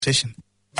session.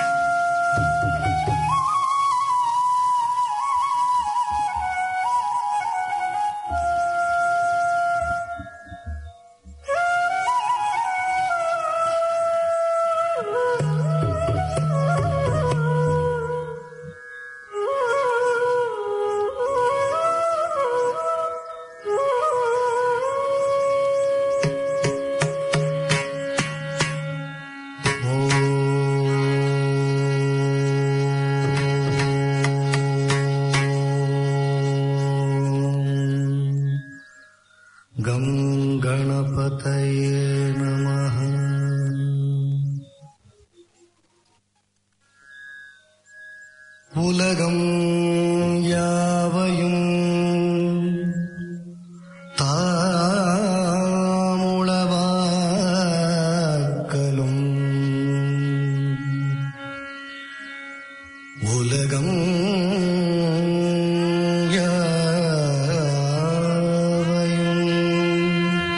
गं गणपतये नमः உலகம் யாவையும் தாமுளவாக்கலும் உலகம் யாவையும்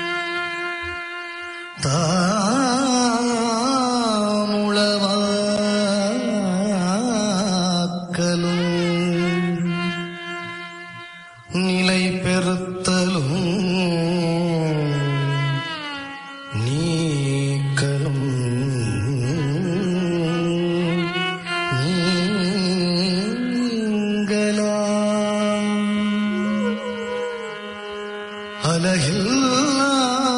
தாமுளவாக்கலும் நிலை பெறுத்தலும் நீக்கலும் நீங்களாம் அலகில்லா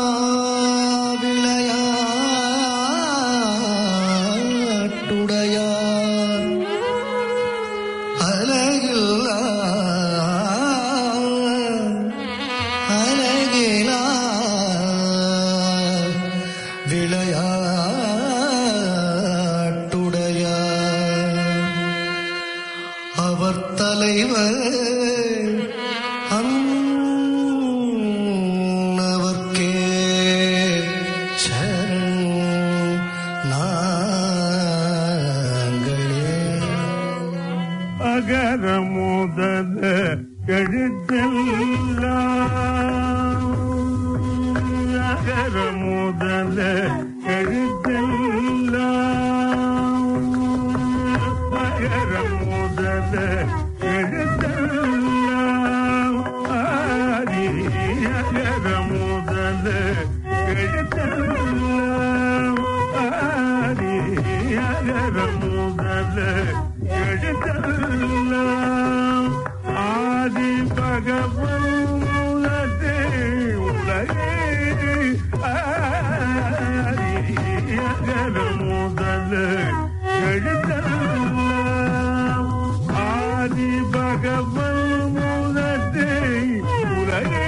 விளையாட்டுடையார் அலகில்லா அலகிலா விளையாட்டுடையார் அவர் தலைவர் அன்னவர்க்கே சரண் நாங்களே அகர முதல எழுத்தெல்லாம் அகர முதல எழுத்தெல்லாம் அகர முதல எழுத்தெல்லாம் ஆதி அகர முதல எழுத்தெல்லாம் ஆதி அகர முதல எழுத்தெல்லாம் ஆதி பகவன் உலகே உலகே ஆதி அகர முதல எழுத்தெல்லாம் ஆதி பகவன் உலகே உலகே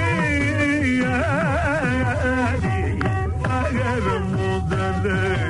ஆதி அகர முதல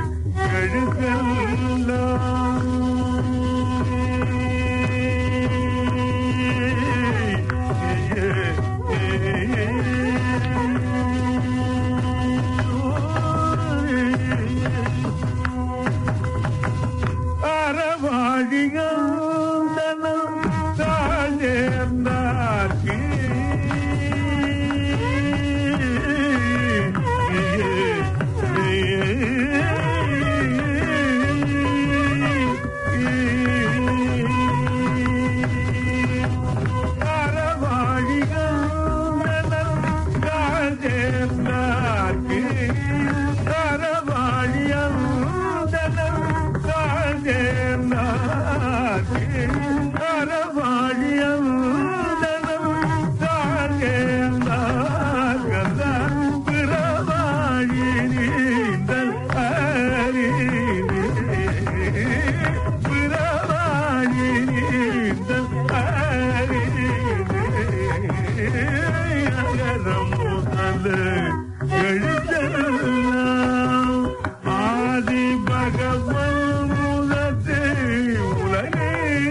ஆதி பகவன் முதலே உலகே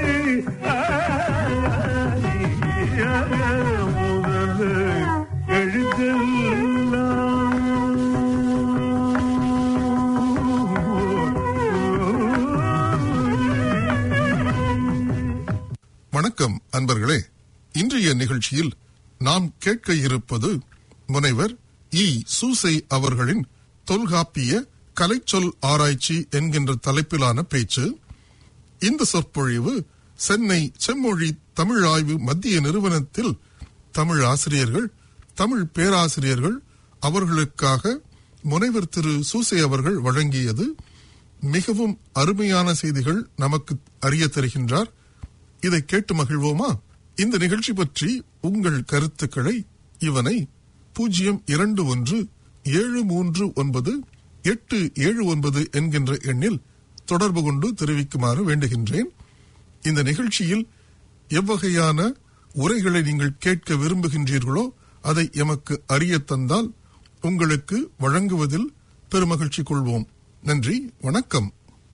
ஆதி முதலே எழுதெல்லாம் வணக்கம் அன்பர்களே இன்றைய நிகழ்ச்சியில் நாம் கேட்க இருப்பது முனைவர் இ சூசை அவர்களின் தொல்காப்பிய கலைச்சொல் ஆராய்ச்சி என்கின்ற தலைப்பிலான பேச்சு இந்த சொற்பொழிவு சென்னை செம்மொழி தமிழ் ஆய்வு மத்திய நிறுவனத்தில் தமிழ் ஆசிரியர்கள் தமிழ் பேராசிரியர்கள் அவர்களுக்காக முனைவர் திரு சூசை அவர்கள் வழங்கியது மிகவும் அருமையான செய்திகள் நமக்கு அறிய தருகின்றார் இதை கேட்டு மகிழ்வோமா இந்த நிகழ்ச்சி பற்றி உங்கள் கருத்துக்களை இவனை பூஜ்ஜியம் இரண்டு ஒன்று ஏழு மூன்று ஒன்பது எட்டு ஏழு ஒன்பது என்கின்ற எண்ணில் தொடர்பு கொண்டு தெரிவிக்குமாறு வேண்டுகின்றேன் இந்த நிகழ்ச்சியில் எவ்வகையான உரைகளை நீங்கள் கேட்க விரும்புகின்றீர்களோ அதை எமக்கு அறிய தந்தால் உங்களுக்கு வழங்குவதில் பெருமகிழ்ச்சி கொள்வோம் நன்றி வணக்கம்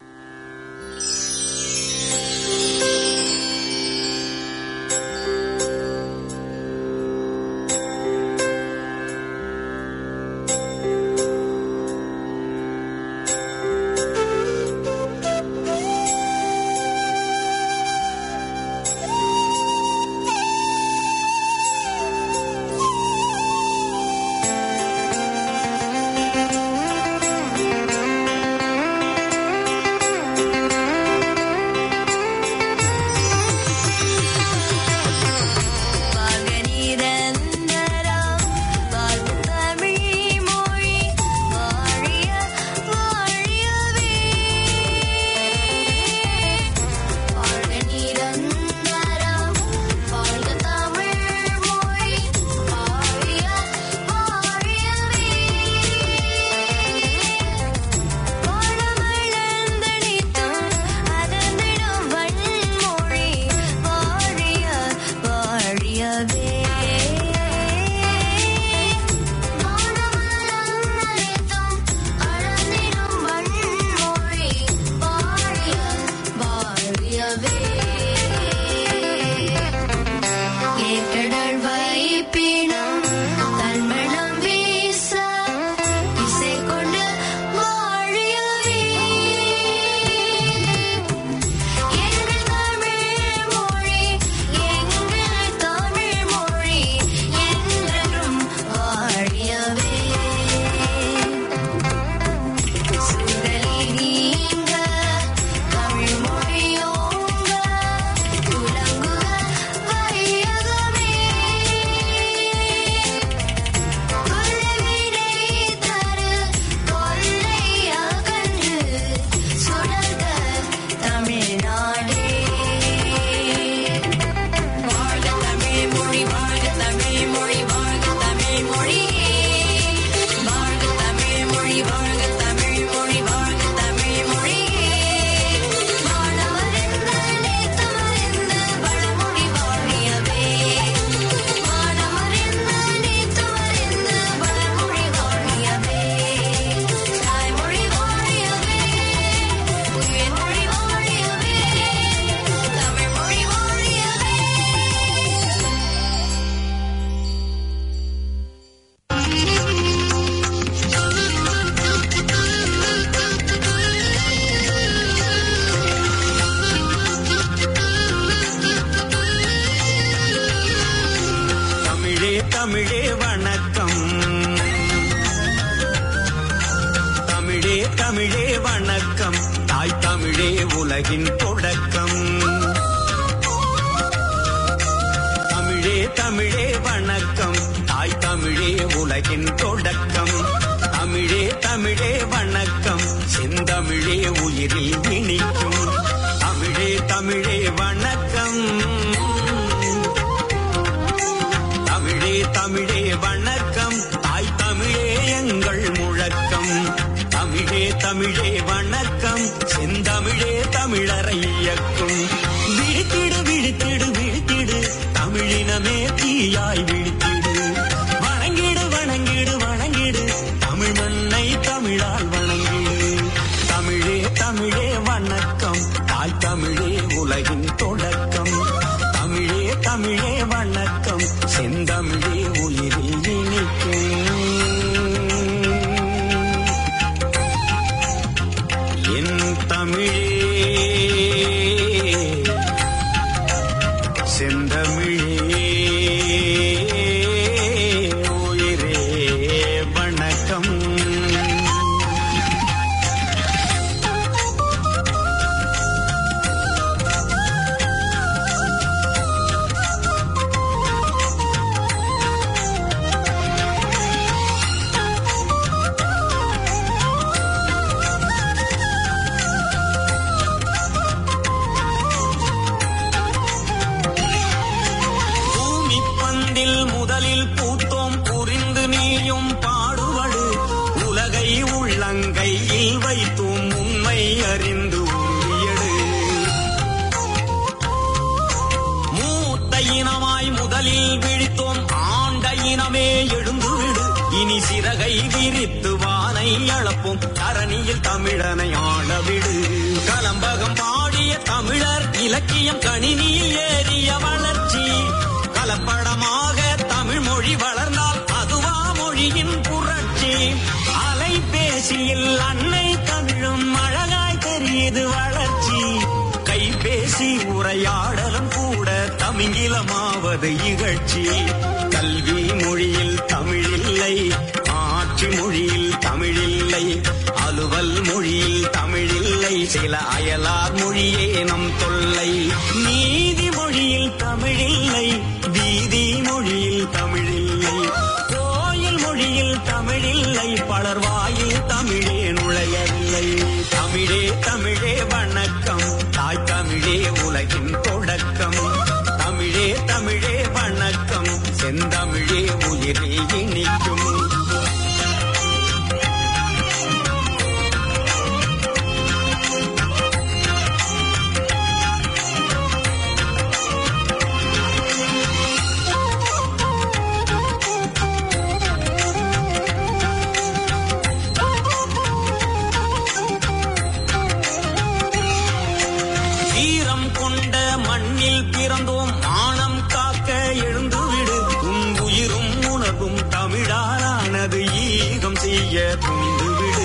பகனிரந்தரம் வாழ்வு தமிழ் மொழி வாழிய வாழியவே பகனிரந்தரம் வாழ்க தமிழ் மொழி வாழிய வாழியவே வாழமளந்தளித்தும் அதனிடம் வன்மொழி வாழிய வாழியவே வாழமளந்தளித்தும் அதனிடம் வன்மொழி வாழிய வாழியவே ஏற்றடல் வைப்பினம் தன்மணம் வீச இசை கொண்டு வாழியவே எங்கள் தமிழ் மொழி எங்கள் தமிழ் மொழி என்றென்றும் வாழியவே சுடலி நீங்க தமிழ் மொழியோங்க துலங்குக வையகமே கொள்ளைவிடை தரு கொள்ளை அகன்று சுடர்க தமிழ்நாடே வாழ்க தமிழ் மொழி வாழ்க தமிழ் மொழி வாழ்க தமிழ் மொழி வாழ்க தமிழ் மொழி வாழ்க தமிழ் மொழி வாழ்க தமிழ் மொழி வானமறிந்த நீத்தமறிந்து வளமொழி வாழியவே வானமறிந்த நீத்தமறிந்து வளமொழி வாழியவே தாய்மொழி வாழியவே உயிர்மொழி வாழியவே தமிழ் மொழி வாழியவே தமிழே தமிழே வணக்கம் தமிழே தமிழே வணக்கம் தாய் தமிழே உலகின் தொடக்கம் தமிழே தமிழே வணக்கம் தாய் தமிழே உலகின் தொடக்கம் தமிழே தமிழே வணக்கம் செந்தமிழே உயிரில் இனிக்கும் தமிழே தமிழே வணக்கம் தமிழே தமிழே வணக்கம் தாய் தமிழே எங்கள் முழக்கம் தமிழே தமிழே வணக்கம் செந்தமிழே தமிழரை இயக்கும் விழித்திடு விழித்திடு விழித்திடு தமிழினமே தீயாய் விழித்திடு வணங்கிடு வணங்கிடு வணங்கிடு தமிழ் மண்ணை தமிழால் வணங்கிடு தமிழே தமிழே வணக்கம் தாய் தமிழே உலகின் தொடக்கம் தமிழே தமிழே வணக்கம் செந்தமிழே உயிரில் இனிக்கும் என் தமிழே செந்தமிழே உயிரே வணக்கம் மூங்கில் தமிழனை ஆளவிடு கலம்பகம் பாடிய தமிழர் இலக்கியம் கணினியில் ஏறிய வளர்ச்சி கலப்படமாக தமிழ் மொழி வளர்ந்தால் அதுவா மொழியின் புரட்சி அலைபேசியில் அன்னை தமிழும் அழகாய் தெரியுது வளர்ச்சி கைபேசி உரையாடலும் கூட தமிங்கிலமாவது இகழ்ச்சி கல்வி மொழியில் தமிழில்லை ஆட்சி மொழியில் தமிழில்லை அலுவல் மொழியில் தமிழில்லை சில அயலார் மொழியே நம் தொல்லை நீதி மொழியில் தமிழில்லை வீதி மொழியில் தமிழில்லை கோயில் மொழியில் தமிழில்லை பலர் வாயில் தமிழே நுழையவில்லை தமிழே தமிழே வணக்கம் தாய் தமிழே உலகின் தொடக்கம் தமிழே தமிழே வணக்கம் செந்தமிழே உயிரில் இனிக்கும் வீரம் கொண்ட மண்ணில் பிறந்தோம் மானம் காக்க எழுந்துவிடு உன் உயிரும் உணர்வும் தமிழாலானது ஈகம் செய்ய துணிந்துவிடு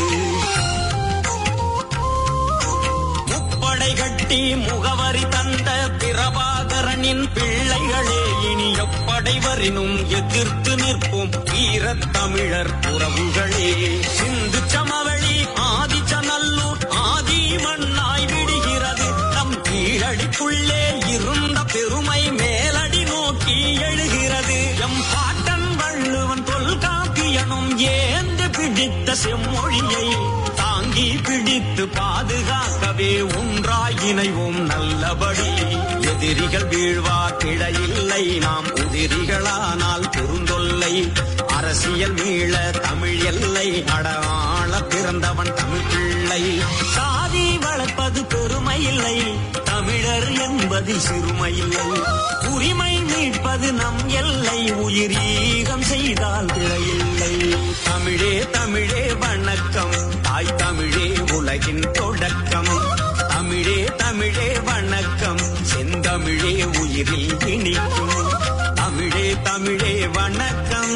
முப்படை கட்டி முகவரி தந்த பிரபாகரனின் பிள்ளைகளே இனி எப்படை வரினும் எதிர்த்து நிற்போம் வீரத் தமிழர் உறவுகளே சிந்து சமவெளி ஆதிச்சநல்லூர் ஆதி மண்ணாய் விடுகிறது நம் கீழடிக்குள்ளே இருந்த பெருமை மேலடி நோக்கி எழுகிறது எம் பாட்டன் வள்ளுவன் தொல்காப்பியனும் ஏந்து பிடித்த செம்மொழியை தாங்கி பிடித்து பாதுகாக்கவே ஒன்றாய் இணைவோம் நல்லபடி எதிரிகள் வீழ்வார் கிடையில்லை நாம் உதிரிகளானால் பெருந்தொல்லை அரசியல் மீள தமிழ் எல்லை அடாள பிறந்தவன் தமிழ் பிள்ளை சாதி வளர்ப்பது பெருமை இல்லை தமிழர் என்பதில் சிறுமை இல்லை உரிமை மீட்பது நம் எல்லை உயிரீகம் செய்தால் பிழையில்லை தமிழே தமிழே வணக்கம் தாய் தமிழே உலகின் தொடக்கம் தமிழே தமிழே வணக்கம் செந்தமிழே உயிரில் இனிக்கும் தமிழே தமிழே வணக்கம்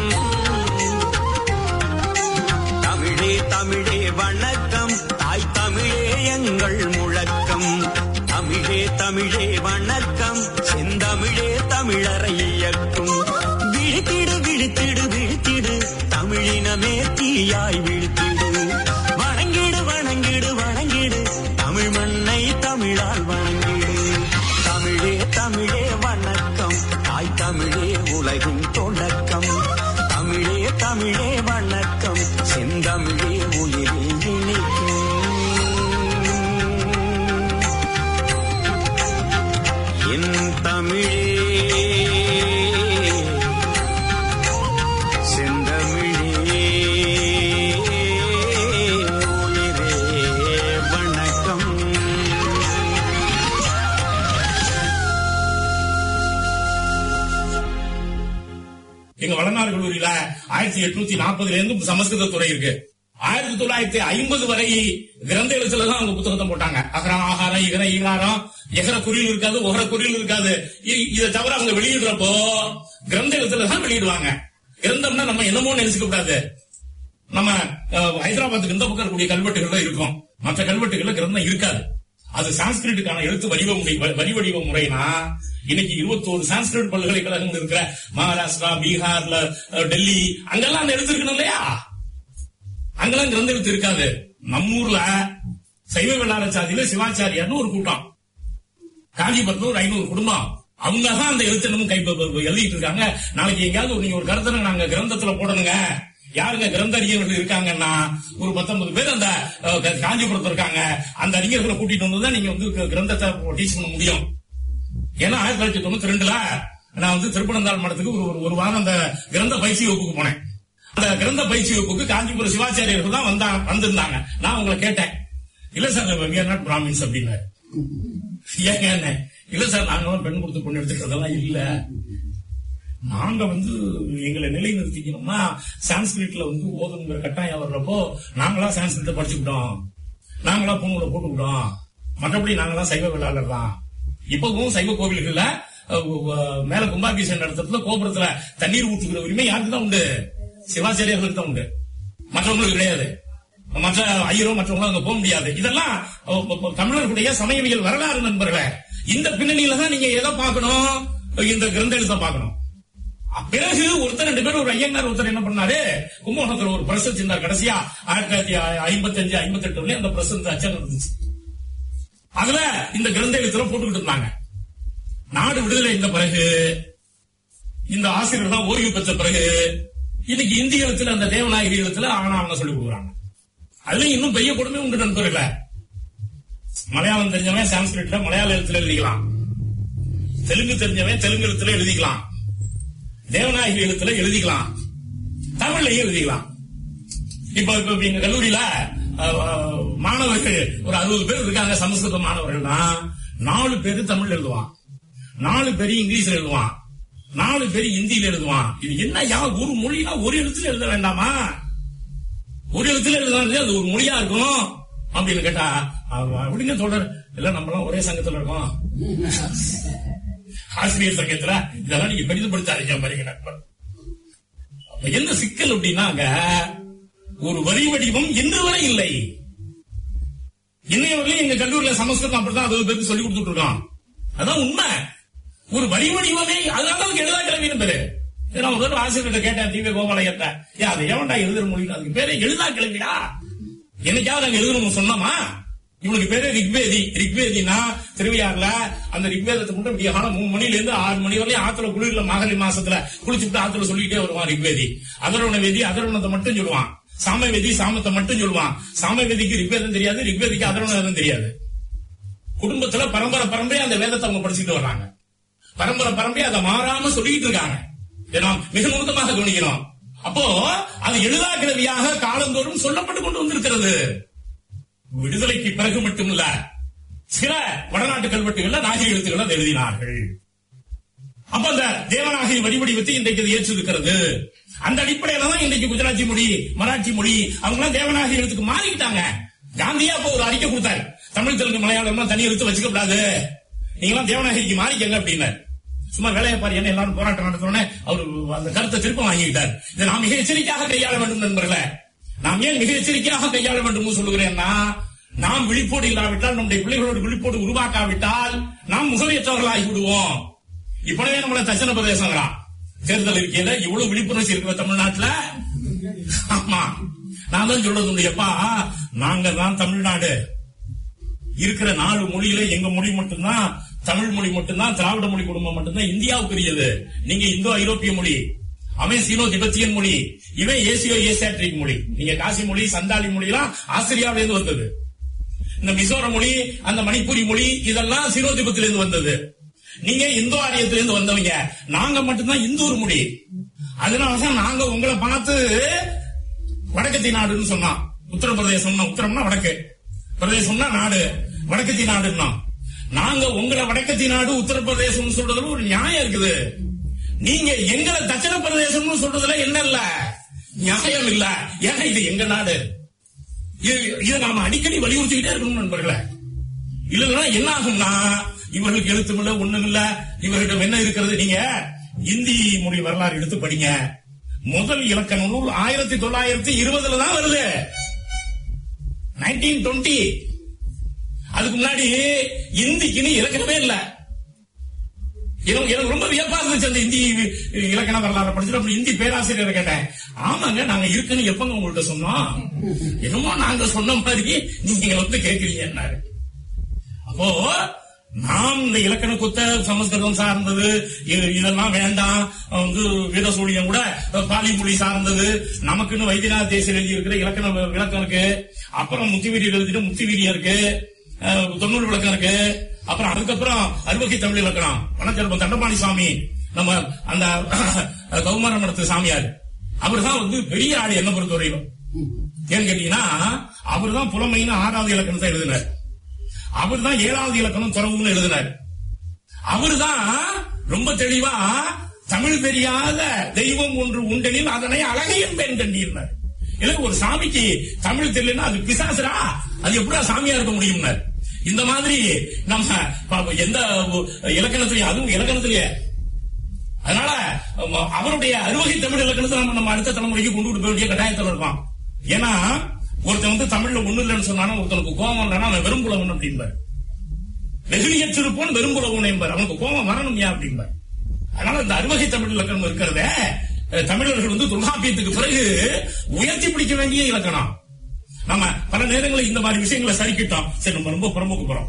தமிழே தமிழே வணக்கம் தாய் தமிழே எங்கள் முழக்கம் தமிழே தமிழே வணக்கம் செந்தமிழே தமிழரை இயக்கும் விழித்திடு விழித்திடு விழித்திடு தமிழினமே தீயாய் விழித்திடு வணங்கிடு வணங்கிடு வணங்கிடு தமிழ் மண்ணை தமிழால் வணங்கிடு தமிழே தமிழே வணக்கம் தாய் தமிழே உலகின் தொடக்கம் தமிழே தமிழே வணக்கம் செந்தமிழே உயிரில் இனிக்கும் என் தமிழே செந்தமிழே உயிரே வணக்கம் எங்க வளநாடு கல்லூரியில ஆயிரத்தி எட்நூத்தி நாற்பதுல இருந்து சமஸ்கிருத துறை இருக்கு ஆயிரத்தி தொள்ளாயிரத்தி ஐம்பது வரை கிரந்த எழுத்துல தான் அவங்க புத்தகத்தை போட்டாங்க அகரம் ஆகாரம் இகர ஈகாரம் எகர குறியில் இருக்காது ஒகர குறியில் இருக்காது இ- இதை தவிர அவங்க வெளியிடுறப்போ கிரந்த எழுத்துல தான் வெளியிடுவாங்க கிரந்தம்னா நம்ம என்னமோ நினைச்சுக்க கூடாது நம்ம அஹ், ஹைதராபாத்துக்கு இந்த பக்கம் இருக்கக்கூடிய கல்வெட்டுகள்ல இருக்கும் மற்ற கல்வெட்டுகள்ல கிரந்தம் இருக்காது அது சான்ஸ்கிரிட்டுக்கான எழுத்து வடிவ முறை வரி வடிவ முறைனா இன்னைக்கு இருபத்தோரு சான்ஸ்கிரிட் பல்கலைக்கழகங்கள் இருக்கிற மகாராஷ்டிரா பீகார்ல அஹ், டெல்லி அங்கெல்லாம் அந்த எழுத்து இருக்கணும் இல்லையா அங்கெல்லாம் கிரந்த எழுத்து இருக்காது நம்ம ஊர்ல சைவ வெள்ளார சாதியில சிவாச்சாரியார்னு ஒரு கூட்டம் காஞ்சிபுரத்துல ஒரு ஐநூறு குடும்பம் அவங்க தான் அந்த எழுத்தனமும் கை ப- ப- எழுதிட்டு இருக்காங்க நாளைக்கு எங்கேயாவது ஒரு- நீங்க ஒரு கருத்தனை நாங்க கிரந்தத்துல போடணுங்க யாருங்க கிரந்த அறிஞர்கள் இருக்காங்கன்னா ஒரு பத்தொன்பது பேர் அந்த அஹ், கா- காஞ்சிபுரத்துல இருக்காங்க அந்த அறிஞர்களை கூட்டிட்டு வந்து தான் நீங்க வந்து க- கிரந்தத்தை டீச் பண்ண முடியும் ஏன்னா ஆயிரத்தி தொள்ளாயிரத்தி தொண்ணூத்தி ரெண்டுல நான் வந்து திருப்பனந்தாள் மடத்துக்கு ஒரு ஒரு- ஒரு வாரம் அந்த கிரந்த பயிற்சி வகுப்புக்கு போனேன் அந்த கிரந்த பயிற்சி வகுப்புக்கு காஞ்சிபுரம் சிவாச்சாரியர்கள் தான் வந்தா வந்திருந்தாங்க நான் உங்களை கேட்டேன் இல்ல sir we are not Brahmins அப்படின்னு ஏங்க என்ன இல்ல சார் நாங்களும் பெண் கொடுத்து பொண்ணு எடுத்துக்கிறதெல்லாம் இல்ல நாங்க வந்து எங்களை நிலைநிறுத்திக்கணும்னா சான்ஸ்கிரிட்ல வந்து ஓதுங்கிற கட்டாயம் வர்றப்போ நாங்களா சான்ஸ்கிரிட்ட படிச்சுக்கிட்டோம் நாங்களா பொண்ணுல போட்டுக்கிட்டோம் மற்றபடி நாங்களாம் சைவ வேளாளர் தான் இப்பவும் சைவ கோவில்கள்ல அஹ், அஹ், மேல கும்பாபிஷேகம் நடத்துறதுல கோபுரத்துல தண்ணீர் ஊற்றுகிற உரிமை யாருக்கு தான் உண்டு சிவாச்சாரியர்களுக்கு தான் உண்டு மற்றவங்களுக்கு கிடையாது மற்ற ஐயரோ மற்றவங்களும் அங்க போக முடியாது இதெல்லாம் அஹ், அஹ், தமிழர்களுடைய சமயவியல் வரலாறு நண்பர்களே இந்த பின்னணியில தான் நீங்க எதை பார்க்கணும் இந்த கிரந்த எழுத்த பார்க்கணும் பிறகு ஒருத்தர் ரெண்டு பேரும் ஒரு ஐயங்கார் ஒருத்தர் என்ன பண்ணாரு கும்பகோணத்துல ஒரு பிரஸ் வச்சிருந்தார் கடைசியா ஆயிரத்தி தொள்ளாயிரத்தி ஐம்பத்தி அஞ்சு ஐம்பத்தி எட்டு அந்த பிரஸ் அச்சம் இருந்துச்சு அதுல இந்த கிரந்த எழுத்துல போட்டுக்கிட்டு இருந்தாங்க நாடு விடுதலை இந்த பிறகு இந்த ஆசிரியர்கள் ஓய்வு பெற்ற பிறகு இன்னைக்கு இந்திய எழுத்துல அந்த தேவநாயகி எழுத்துல ஆனாவன சொல்லி கொடுக்குறாங்க அதுல இன்னும் பெரிய கொடுமை உண்டு நண்பர்களே மலையாளம் தெரிஞ்சவன் சான்ஸ்கிரிட்ல மலையாள எழுத்துல எழுதிக்கலாம் தெலுங்கு தெரிஞ்சவன் தெலுங்கு எழுத்துல எழுதிக்கலாம் தேவநாயகி எழுத்துல எழுதிக்கலாம் தமிழ்லயும் எழுதிக்கலாம் இப்ப இப்ப எங்க கல்லூரியில அஹ், அஹ், மாணவர்கள் ஒரு அறுபது பேர் இருக்காங்க சமஸ்கிருத மாணவர்கள்னா நாலு பேர் தமிழ் எழுதுவான் நாலு பேர் இங்கிலீஷ்ல எழுதுவான் நாலு பேர் ஹிந்தியில எழுதுவான் இது என்ன யா ஒரு மொழினா ஒரு எழுத்துல எழுத வேண்டாமா ஒரு எழுத்துல எழுதுனாலே அது ஒரு மொழியா இருக்கும் அப்படின்னு கேட்டா அவ- அப்படிங்க சொல்றாரு இல்ல நம்மலாம் ஒரே சங்கத்துல இருக்கோம் ஆசிரியர் சங்கத்துல இதெல்லாம் நீங்க பெரிதுபடுத்தாதீங்க பாருங்க நண்பர் அப்ப என்ன சிக்கல் அப்படின்னாங்க ஒரு வரி வடிவம் இன்று வரை இல்லை இன்னைய வரையும் எங்க கல்லூரியில சமஸ்கிருதம் அப்படிதான் அறுபது பேருக்கு சொல்லி கொடுத்துட்டு இருக்கோம் அதான் உண்மை ஒரு வரி வடிவமே அதனால அதுக்கு எழுதா கிழவின்னு பேரு ஏன்னா ஒரு தடவை ஆசிரியர்கிட்ட கேட்டேன் தீப கோபாலயத்தை ஏன் அதை எவன்டா எழுதுற முடியும் அதுக்கு பேரு எழுதா கிழவிடா என்னைக்காவது நாங்க எழுதணும் சொன்னோமா இவனுக்கு பேரு ரிக்வேதி ரிக்வேதினா திருவையாறுல அந்த ரிக்வேதத்தை மட்டும் விடிய காலம் மூணு மணில இருந்து ஆறு மணி வரையும் ஆத்துல குளிர்ல மாகழி மாசத்துல குளிச்சுட்டு ஆத்துல சொல்லிக்கிட்டே வருவான் ரிக்வேதி அதர்வண வேதி அதர்வணத்தை மட்டும் சொல்லுவான் சாமவேதி சாமத்தை மட்டும் சொல்லுவான் சாமவேதிக்கு ரிக்வேதம் தெரியாது ரிக்வேதிக்கு அதர்வணம் தெரியாது குடும்பத்துல பரம்பரை பரம்பரையா அந்த வேதத்தை அவங்க படிச்சுட்டு வர்றாங்க பரம்பரை பரம்பரையா அதை மாறாம சொல்லிட்டு இருக்காங்க இதை நாம் மிக நுணுக்கமாக கவனிக்கணும் அப்போ அது எழுதா கிழவியாக காலந்தோறும் சொல்லப்பட்டு கொண்டு வந்திருக்கிறது விடுதலைக்கு பிறகு மட்டுமல்ல சில வடநாட்டு கல்வெட்டுகள்ல நாகரி எழுத்துக்கள் அதை எழுதினார்கள் அப்ப அந்த தேவநாகரி வடிவடிவத்தை இன்றைக்கு அது ஏற்றிருக்கிறது அந்த அடிப்படையில தான் இன்றைக்கு குஜராத்தி மொழி மராட்டி மொழி அவங்க எல்லாம் தேவநாகரி எழுத்துக்கு மாறிக்கிட்டாங்க காந்தியா அப்போ ஒரு அறிக்கை கொடுத்தாரு தமிழ் தெலுங்கு மலையாளம் தனி எழுத்து வச்சுக்க கூடாது நீங்களாம் தேவநாகரிக்கு மாறிக்கங்க அப்படின்னாரு சும்மா வேலையை பாரு என்ன எல்லாரும் போராட்டம் நடத்தணும்னே அவர் அந்த கருத்தை திருப்ப வாங்கிக்கிட்டார் இதை நாம் மிக எச்சரிக்கையாக கையாள வேண்டும் நண்பர்களே நாம் ஏன் மிக எச்சரிக்கையாக கையாள வேண்டும் சொல்லுகிறேன்னா நாம் விழிப்போடு இல்லாவிட்டால் நம்முடைய பிள்ளைகளோடு விழிப்போடு உருவாக்காவிட்டால் நாம் முகமையற்றவர்களாகி விடுவோம் இப்பவே நம்மள தட்சண பிரதேசங்களா தேர்தல் இருக்கையில இவ்வளவு விழிப்புணர்ச்சி இருக்கிற தமிழ்நாட்டுல ஆமா நான் தான் சொல்றது உண்டு, எப்பா நாங்க தான் தமிழ்நாடு இருக்கிற நாலு மொழியில எங்க மொழி மட்டும்தான் தமிழ் மொழி மட்டும்தான் திராவிட மொழி குடும்பம் மட்டும்தான் இந்தியாவுக்குரியது நீங்க இந்தோ ஐரோப்பிய மொழி அவன் சீனோ திபெத்தியன் மொழி இவன் ஏசியோ ஏசியாட்ரிக் மொழி நீங்க காசி மொழி சந்தாலி மொழி எல்லாம் ஆஸ்திரியாவில இருந்து வந்தது இந்த மிசோர மொழி அந்த மணிப்பூரி மொழி இதெல்லாம் சீனோ திபெத்தில இருந்து வந்தது நீங்க இந்தோ ஆரியத்துல இருந்து வந்தவங்க நாங்க மட்டும்தான் இந்தூர் மொழி அதனாலதான் நாங்க உங்களை பார்த்து வடக்கத்தி நாடுன்னு சொன்னோம் உத்தரப்பிரதேசம்னா உத்தரம்னா வடக்கு பிரதேசம்னா நாடு வடக்கத்தி நாடுன்னா நாங்க உங்களை வடக்கத்தி நாடு உத்தரப்பிரதேசம் சொல்றதுல ஒரு நியாயம் இருக்குது நீங்க எங்களை தட்சிண பிரதேசம்னு சொல்றதுல என்ன இல்ல நியாயம் இல்ல ஏன்னா இது எங்க நாடு இது- இதை நாம அடிக்கடி வலியுறுத்திக்கிட்டே இருக்கணும் நண்பர்களே இல்லைன்னா என்ன ஆகும்னா இவர்களுக்கு எழுத்தும் இல்ல ஒண்ணும் இல்ல இவர்களிடம் என்ன இருக்கிறது நீங்க இந்தி மொழி வரலாறு எடுத்து படிங்க முதல் இலக்கண நூல் ஆயிரத்தி தொள்ளாயிரத்தி இருபதுல தான் வருது நைன்டீன் டுவெண்ட்டி அதுக்கு முன்னாடி இந்திக்குன்னு இலக்கணமே இல்ல எனக்கு எனக்கு ரொம்ப வியப்பா இருந்துச்சு அந்த இந்தி இலக்கண வரலாறு படிச்சுட்டு அப்புறம் இந்தி பேராசிரியரை கேட்டேன் ஆமாங்க நாங்க இருக்குன்னு எப்பங்க உங்கள்ட்ட சொன்னோம் என்னமோ நாங்க சொன்ன மாதிரி நீங்க வந்து கேக்குறீங்கன்னாரு அப்போ நாம் இந்த இலக்கண குத்த சமஸ்கிருதம் சார்ந்தது இது- இதெல்லாம் வேண்டாம் வந்து வீரசூழியம் கூட பாலி மொழி சார்ந்தது நமக்குன்னு வைத்தியநாத தேசியம் எழுதி இருக்கிற இலக்கண விளக்கம் இருக்கு அப்புறம் முத்திவீரியர் எழுதிட்டு முத்திவீரியம் இருக்கு அஹ், தொண்ணூறு விளக்கம் இருக்கு அப்புறம் அதுக்கப்புறம் அறுவகை தமிழ் இலக்கணம் வனச்செல்வம் தண்டபாணி சாமி நம்ம அந்த கௌமார மடத்து சாமியார் அவர் தான் வந்து பெரிய ஆடு என்ன பொறுத்தவரையிலும் ஏன்னு கேட்டீங்கன்னா அவர் தான் புலமைன்னு ஆறாவது இலக்கணத்தை எழுதினார் அவர் தான் ஏழாவது இலக்கணம் துறவுன்னு எழுதினார் அவர் தான் ரொம்ப தெளிவா தமிழ் தெரியாத தெய்வம் ஒன்று உண்டெனில் அதனை அழகையும் பெண் கண்டீர்னர் இல்ல ஒரு சாமிக்கு தமிழ் தெரியலன்னா அது பிசாசுரா அது எப்படா சாமியா இருக்க முடியும்னர் இந்த மாதிரி நம்ம ப- எந்த இலக்கணத்திலேயே அதுவும் இலக்கணத்திலேயே அதனால ம- அவருடைய அறுவகை தமிழ் இலக்கணத்தை நம்ம நம்ம அடுத்த தலைமுறைக்கு கொண்டு போக வேண்டிய கட்டாயத்தில் இருப்பான் ஏன்னா ஒருத்தன் வந்து தமிழ்ல ஒண்ணு இல்லைன்னு சொன்னானா ஒருத்தனுக்கு கோபம் இல்லைன்னா அவன் வெறும் புலவன் அப்படிம்பார் வெகுளியற்றிருப்போன் வெறும் புலவன் என்பார் அவனுக்கு கோபம் வரணும் யா அப்படிம்பார் அதனால இந்த அறுவகை தமிழ் இலக்கணம் இருக்கிறத அஹ், தமிழர்கள் வந்து தொல்காப்பியத்துக்கு பிறகு உயர்த்தி பிடிக்க வேண்டிய இலக்கணம் நம்ம பல நேரங்களில் இந்த மாதிரி விஷயங்களை சரிக்கிட்டோம் சரி நம்ம ரொம்ப புறமுக்கு போறோம்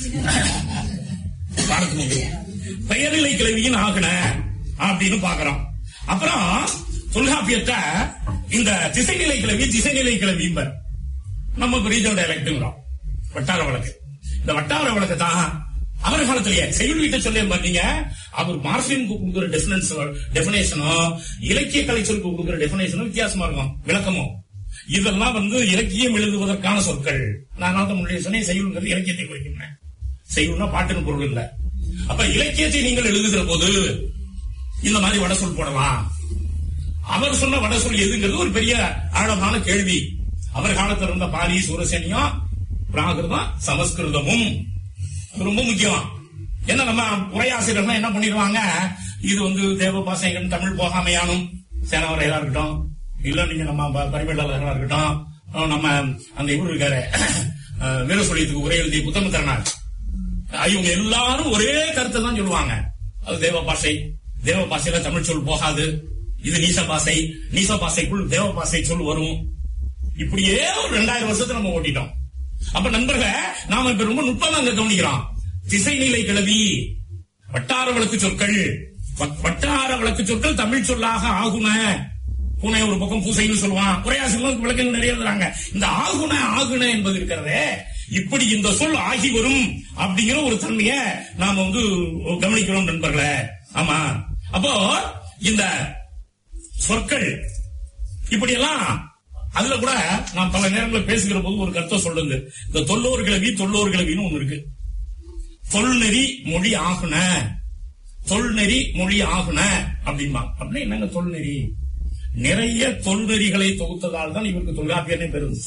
பாடத்துக்கு பெயரிலை கிளவியின் ஆகன அப்படின்னு பாக்குறோம் அப்புறம் தொல்காப்பியத்தை இந்த திசைநிலை கிளவி திசைநிலை கிளவிம்பர் நம்ம ரீஜனல் டைலக்ட்ங்கிறோம் வட்டார வழக்கு இந்த வட்டார வழக்கு தான் அவர் காலத்திலேயே செயல் வீட்டை சொல்லி பாத்தீங்க அவர் மார்க்சியம் கொடுக்குற டெபினன்ஸ் டெபினேஷனும் இலக்கிய கலைச்சொலுக்கு கொடுக்குற டெபினேஷனும் வித்தியாசமா இருக்கும் விளக்கமும் இதெல்லாம் வந்து இலக்கியம் எழுதுவதற்கான சொற்கள் நான் தான் முன்னாடி சொன்னேன் செய்யுள்ங்கிறது இலக்கியத்தை குறிக்கின்றேன் செய்யுள்னா பாட்டுன்னு பொருள் இல்ல அப்ப இலக்கியத்தை நீங்கள் எழுதுகிற போது இந்த மாதிரி வட சொல் போடலாம் அவர் சொன்ன வட சொல் எதுங்கிறது ஒரு பெரிய ஆழமான கேள்வி அவர் காலத்துல இருந்த பாலி சூரசேனியம் பிராகிருதம் சமஸ்கிருதமும் அது ரொம்ப முக்கியம் என்ன நம்ம உரையாசிரியர்கள் என்ன பண்ணிடுவாங்க இது வந்து தேவபாசைகள் தமிழ் போகாமையானும் சேனவரையா இருக்கட்டும் இல்ல நீங்க நம்ம ப- பரிமேலாளர்களா இருக்கட்டும் அஹ் நம்ம அந்த இவர் இருக்காரு அஹ் வீரசொலியத்துக்கு உரை எழுதிய புத்தகத்திறனார் இவங்க எல்லாரும் ஒரே கருத்தை தான் சொல்லுவாங்க அது தேவ பாஷை தேவ பாஷையில தமிழ் சொல் போகாது இது நீச பாஷை நீச பாஷைக்குள் தேவ பாஷை சொல் வரும் இப்படியே ஒரு ரெண்டாயிரம் வருஷத்தை நம்ம ஓட்டிட்டோம் அப்ப நண்பர்களே நாம இப்ப ரொம்ப நுட்பமா அங்க கவனிக்கிறோம் திசைநிலை கிளவி வட்டார வழக்கு சொற்கள் வ- வட்டார வழக்கு சொற்கள் தமிழ் சொல்லாக ஆகுன பூனை ஒரு பக்கம் பூசைன்னு சொல்லுவான் உரையாசிரியர்களுக்கு விளக்கங்கள் நிறைய எழுதுறாங்க இந்த ஆகுன ஆகுன என்பது இருக்கிறதே இப்படி இந்த சொல் ஆகி வரும் அப்படிங்கிற ஒரு தன்மையை நாம வந்து கவனிக்கிறோம் நண்பர்களே ஆமா அப்போ இந்த சொற்கள் இப்படியெல்லாம் அதுல கூட நான் பல நேரங்களில் பேசுகிற போது ஒரு கருத்தை சொல்லுங்க இந்த தொல்லோர் கிளவி தொல்லோர் கிளவின்னு ஒண்ணு இருக்கு தொல்நெறி மொழி ஆகுன தொல்நெறி மொழி ஆகுன அப்படிம்பா அப்படின்னா என்னங்க தொல்நெறி நிறைய தொல்நெறிகளை தொகுத்ததால் தான் இவருக்கு தொல்காப்பியனே பெருது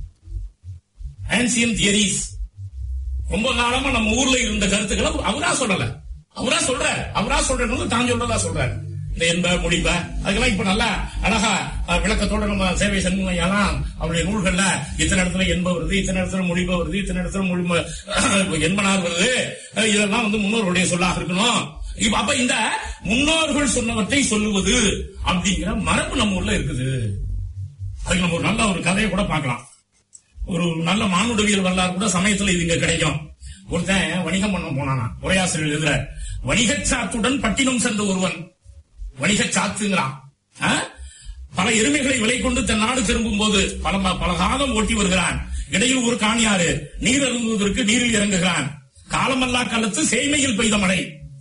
ஆன்சியன் தியரிஸ் ரொம்ப காலமா நம்ம ஊர்ல இருந்த கருத்துக்களை அவரா சொல்லல அவரா சொல்றார் அவரா சொல்றது தான் சொல்றதா சொல்றாரு இந்த என்ப முடிப்ப அதுக்கெல்லாம் இப்ப நல்லா அழகா அஹ், விளக்கத்தோட நம்ம சேவை சண்முகையெல்லாம் அவருடைய நூல்கள்ல இத்தனை இடத்துல என்ப வருது இத்தனை இடத்துல முடிப்ப வருது இத்தனை இடத்துல மொழி என்பனார் வருது அஹ், இதெல்லாம் வந்து முன்னோர்களுடைய சொல்லாக இருக்கணும் இப்ப அப்ப இந்த முன்னோர்கள் சொன்னவற்றை சொல்லுவது அப்படிங்கிற மரபு நம்ம ஊர்ல இருக்குது அதுக்கு நம்ம ஒரு நல்ல ஒரு கதையை கூட பார்க்கலாம் ஒரு நல்ல மானுடவியல் வரலாறு கூட சமயத்துல இது இங்க கிடைக்கும் ஒருத்தன் வணிகம் பண்ண போனானா உரையாசிரியர் எழுதுற வணிகச் சாத்துடன் பட்டினம் சென்ற ஒருவன் வணிகச் சாத்துங்கிறான் ஆ? பல எருமைகளை விலை கொண்டு தன் நாடு திரும்பும் போது பல பல காலம் ஓட்டி வருகிறான் இடையில் ஒரு காணியாறு நீர் அருந்துவதற்கு நீரில் இறங்குகிறான் காலமல்லா காலத்து சேமையில் பெய்த மழை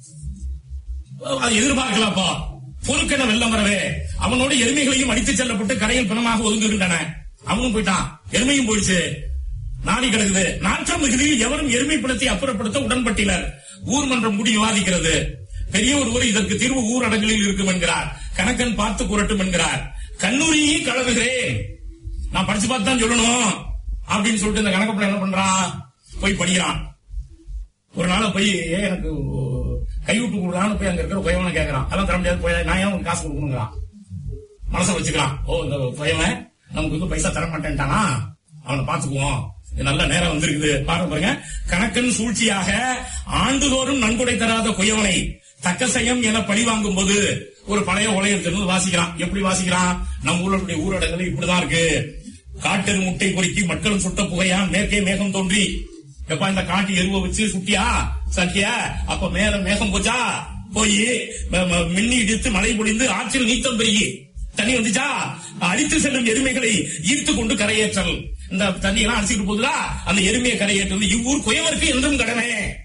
அது எதிர்பார்க்கலாப்பா பொறுக்கென வெள்ளம் வரவே அவனோட எருமைகளையும் அடித்துச் செல்லப்பட்டு கரையில் பிணமாக ஒதுங்குகின்றன அவனும் போயிட்டான் எருமையும் போயிடுச்சு நாடி கிடக்குது நாற்றம் மிகுதியில் எவரும் எருமை பிணத்தை அப்புறப்படுத்த உடன்பட்டினர் ஊர் மன்றம் கூடி விவாதிக்கிறது பெரிய ஒருவர் இதற்கு தீர்வு ஊரடங்களில் இருக்கும் என்கிறார் கணக்கன் பார்த்து கூறட்டும் என்கிறார் கண்ணூரியே கலவுகிறேன் நான் படிச்சு பார்த்து தான் சொல்லணும் அப்படின்னு சொல்லிட்டு இந்த கணக்கு என்ன பண்றான் போய் படிக்கிறான் ஒரு நாள் போய் ஏன் எனக்கு கைவிட்டு கொடுக்கலான்னு போய் அங்க இருக்கிற பையனை கேட்கறான் அதெல்லாம் தர முடியாது போய் நான் ஏன் உனக்கு காசு கொடுக்கணுங்கிறான் மனசை வச்சுக்கிறான் ஓ இந்த பையன் நமக்கு வந்து பைசா தர மாட்டேன்ட்டானா அவனை பாத்துக்குவோம் இது நல்ல நேரம் வந்திருக்குது பாருங்க பாருங்க கணக்கன் சூழ்ச்சியாக ஆண்டுதோறும் நன்கொடை தராத குயவனை தக்க செய்யம் என பழி வாங்கும் போது ஒரு பழைய உலகத்திலிருந்து வாசிக்கிறான் எப்படி வாசிக்கிறான் நம்ம ஊருடைய ஊரடங்குல இப்படிதான் இருக்கு காட்டெரு முட்டை பொறுக்கி மக்களும் சுட்ட புகையான் மேற்கே மேகம் தோன்றி எப்பா இந்த காட்டு எருவை வச்சு சுட்டியா சட்டியா அப்ப மேல மேகம் போச்சா போய் ம- ம- மின்னி இடித்து மழை பொழிந்து ஆற்றில் நீத்தம் பெருகி தண்ணி வந்துச்சா அடித்து செல்லும் எருமைகளை ஈர்த்து கொண்டு கரையேற்றல் இந்த தண்ணி எல்லாம் அடிச்சுட்டு போகுதுல அந்த எருமையை கரையேற்றது இவ்வூர் குயவருக்கு என்றும் கடமை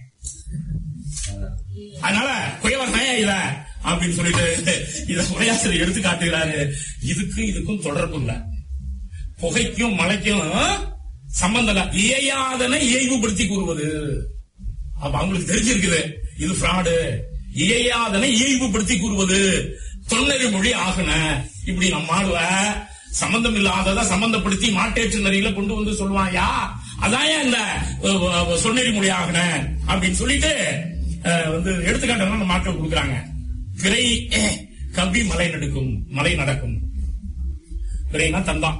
அதனால குயவர் நயம் இத அப்படின்னு சொல்லிட்டு இத உரையாசிரியர் எடுத்து காட்டுகிறாரு இதுக்கும் இதுக்கும் தொடர்பு இல்ல புகைக்கும் மழைக்கும் சம்பந்தம் இல்ல இயையாதன இயைவுபடுத்தி கூறுவது அப்ப அவங்களுக்கு தெரிஞ்சிருக்குது இது ஃப்ராடு இயையாதனை இயல்புபடுத்தி கூறுவது தொன்னறி மொழி ஆகுன இப்படி நம்ம ஆளுவ சம்பந்தம் இல்லாதத சம்பந்தப்படுத்தி மாட்டேற்று நெறியில கொண்டு வந்து சொல்லுவாயா அதான் ஏன் இந்த அஹ், அஹ், சொன்னறி மொழி ஆகுன அப்படின்னு சொல்லிட்டு அஹ், வந்து எடுத்துக்காட்டெல்லாம் நம்ம மாற்றம் கொடுக்குறாங்க பிறை அஹ், கவ்வி மலை நடுக்கும் மலை நடக்கும் பிறைனா தந்தான்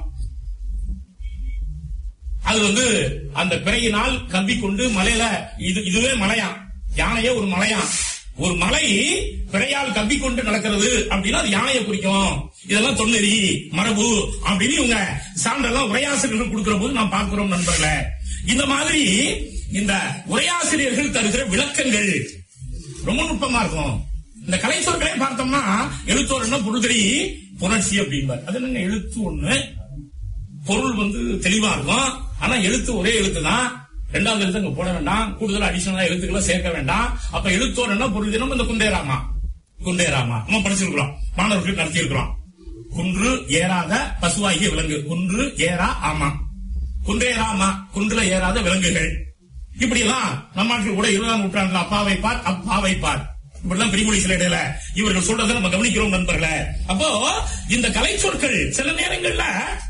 அது வந்து அந்த பிறையினால் கம்பி கொண்டு மலையில இது இதுவே மலையா யானையே ஒரு மலையா ஒரு மலை பிறையால் கம்பி கொண்டு நடக்கிறது அப்படின்னா அது யானையை குறிக்கும் இதெல்லாம் தொன்னெறி மரபு அப்படின்னு இவங்க சான்றெல்லாம் உரையாசிரியர்கள் கொடுக்கிற போது நாம் பார்க்கிறோம் நண்பர்களே இந்த மாதிரி இந்த உரையாசிரியர்கள் தருகிற விளக்கங்கள் ரொம்ப நுட்பமா இருக்கும் இந்த கலை சொற்களே பார்த்தோம்னா எழுத்தோர் பொருள்தறி புணர்ச்சி அப்படின்பார் அது என்னங்க எழுத்து ஒண்ணு பொருள் வந்து தெளிவா இருக்கும் ஆனா எழுத்து ஒரே எழுத்து தான் ரெண்டாவது எழுத்து அங்க போட வேண்டாம் கூடுதல் அடிஷனலா எழுத்துக்களை சேர்க்க வேண்டாம் அப்ப எழுத்தோர் என்ன பொருள் தினம் இந்த குண்டேராமா குண்டேராமா நம்ம படிச்சிருக்கிறோம் மாணவர்களுக்கு நடத்தி இருக்கிறோம் குன்று ஏறாத பசுவாகிய விலங்கு குன்று ஏறா ஆமா குன்றேராமா குன்றுல ஏறாத விலங்குகள் இப்படி எல்லாம் நம்ம நாட்டில் கூட இருபதாம் நூற்றாண்டுல அப்பாவை பார் அப்பாவை பார் இப்படிலாம் பிரிமொழி சில இடையில இவர்கள் சொல்றதை நம்ம கவனிக்கிறோம் நண்பர்களே அப்போ இந்த கலை சொற்கள் சில நேரங்கள்ல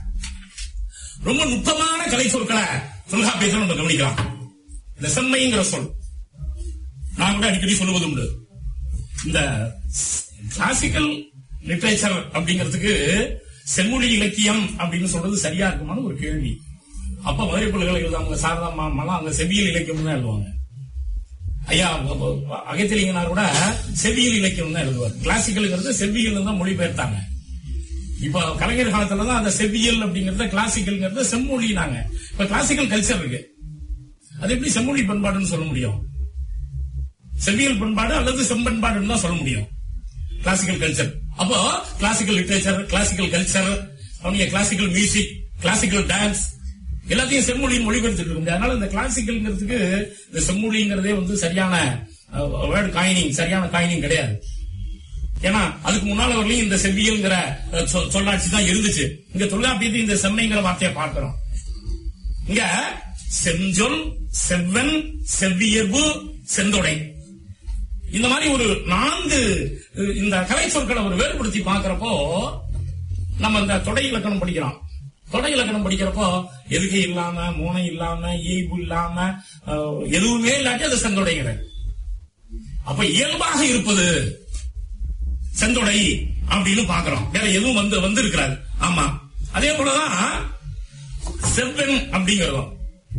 ரொம்ப நுட்பமான கலை சொற்களை தொல்காப்பியத்தில் நம்ம கவனிக்கலாம் இந்த செம்மைங்கிற சொல் நான் கூட அடிக்கடி சொல்லுவது உண்டு இந்த கிளாசிக்கல் லிட்ரேச்சர் அப்படிங்கிறதுக்கு செம்மொழி இலக்கியம் அப்படின்னு சொல்றது சரியா இருக்குமான்னு ஒரு கேள்வி அப்ப மதுரை பல்கலைக்கழகம் அவங்க சாரதா மாமெல்லாம் அந்த செவ்வியல் இலக்கியம் தான் எழுதுவாங்க ஐயா அகத்திலிங்கனார் கூட செவ்வியல் இலக்கியம் தான் எழுதுவார் கிளாசிக்கல்ங்கிறது செவ்வியல் தான் மொழிபெயர்த்தாங்க இப்ப கலைஞர் காலத்துல தான் அந்த செவ்வியல் அப்படிங்கறத கிளாசிக்கல்ங்கிறத செம்மொழினாங்க இப்ப கிளாசிக்கல் கல்ச்சர் இருக்கு அது எப்படி செம்மொழி பண்பாடுன்னு சொல்ல முடியும் செவ்வியல் பண்பாடு அல்லது செம்பண்பாடுன்னு தான் சொல்ல முடியும் கிளாசிக்கல் கல்ச்சர் அப்போ கிளாசிக்கல் லிட்ரேச்சர் கிளாசிக்கல் கல்ச்சர் அவங்க கிளாசிக்கல் மியூசிக் கிளாசிக்கல் டான்ஸ் எல்லாத்தையும் செம்மொழியின் மொழிபெயர்த்துட்டு இருக்க முடியாது அதனால இந்த கிளாசிக்கல்ங்கிறதுக்கு இந்த செம்மொழிங்கிறதே வந்து சரியான வேர்டு காயினிங் சரியான காயினிங் கிடையாது ஏன்னா அதுக்கு முன்னால வரலையும் இந்த செவ்வியல்ங்கிற அஹ், சொ- சொல்லாட்சி தான் இருந்துச்சு இங்க தொல்காப்பியத்தை இந்த செம்மைங்கிற வார்த்தையை பார்க்கிறோம் இங்க செஞ்சொல் செவ்வன் செவ்வியர்பு செந்தொடை இந்த மாதிரி ஒரு நான்கு அஹ், இந்த கலை சொற்களை ஒரு வேறுபடுத்தி பார்க்கிறப்போ நம்ம இந்த தொடை இலக்கணம் படிக்கிறோம் தொடை இலக்கணம் படிக்கிறப்போ எதுகை இல்லாம மூனை இல்லாம இயல்பு இல்லாம அஹ், எதுவுமே இல்லாட்டி அது செந்தொடைங்கிறது அப்ப இயல்பாக இருப்பது செந்தொடை அப்படின்னு பாக்குறோம் வேற எதுவும் வந்து வந்து இருக்கிறாரு ஆமா அதே போலதான் செவ்வன் அப்படிங்கிறதும்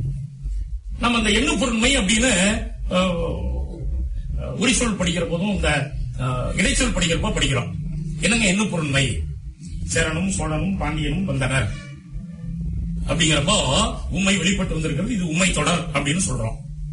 நம்ம இந்த எண்ணு பொருண்மை அப்படின்னு அஹ், உரிச்சொல் படிக்கிற போதும் இந்த அஹ், இடைச்சொல் படிக்கிறப்போ படிக்கிறோம் என்னங்க எண்ணு பொருண்மை சேரனும் சோழனும் பாண்டியனும் வந்தனர் அப்படிங்கிறப்போ உண்மை வெளிப்பட்டு வந்திருக்கிறது இது உண்மை தொடர் அப்படின்னு சொல்றோம்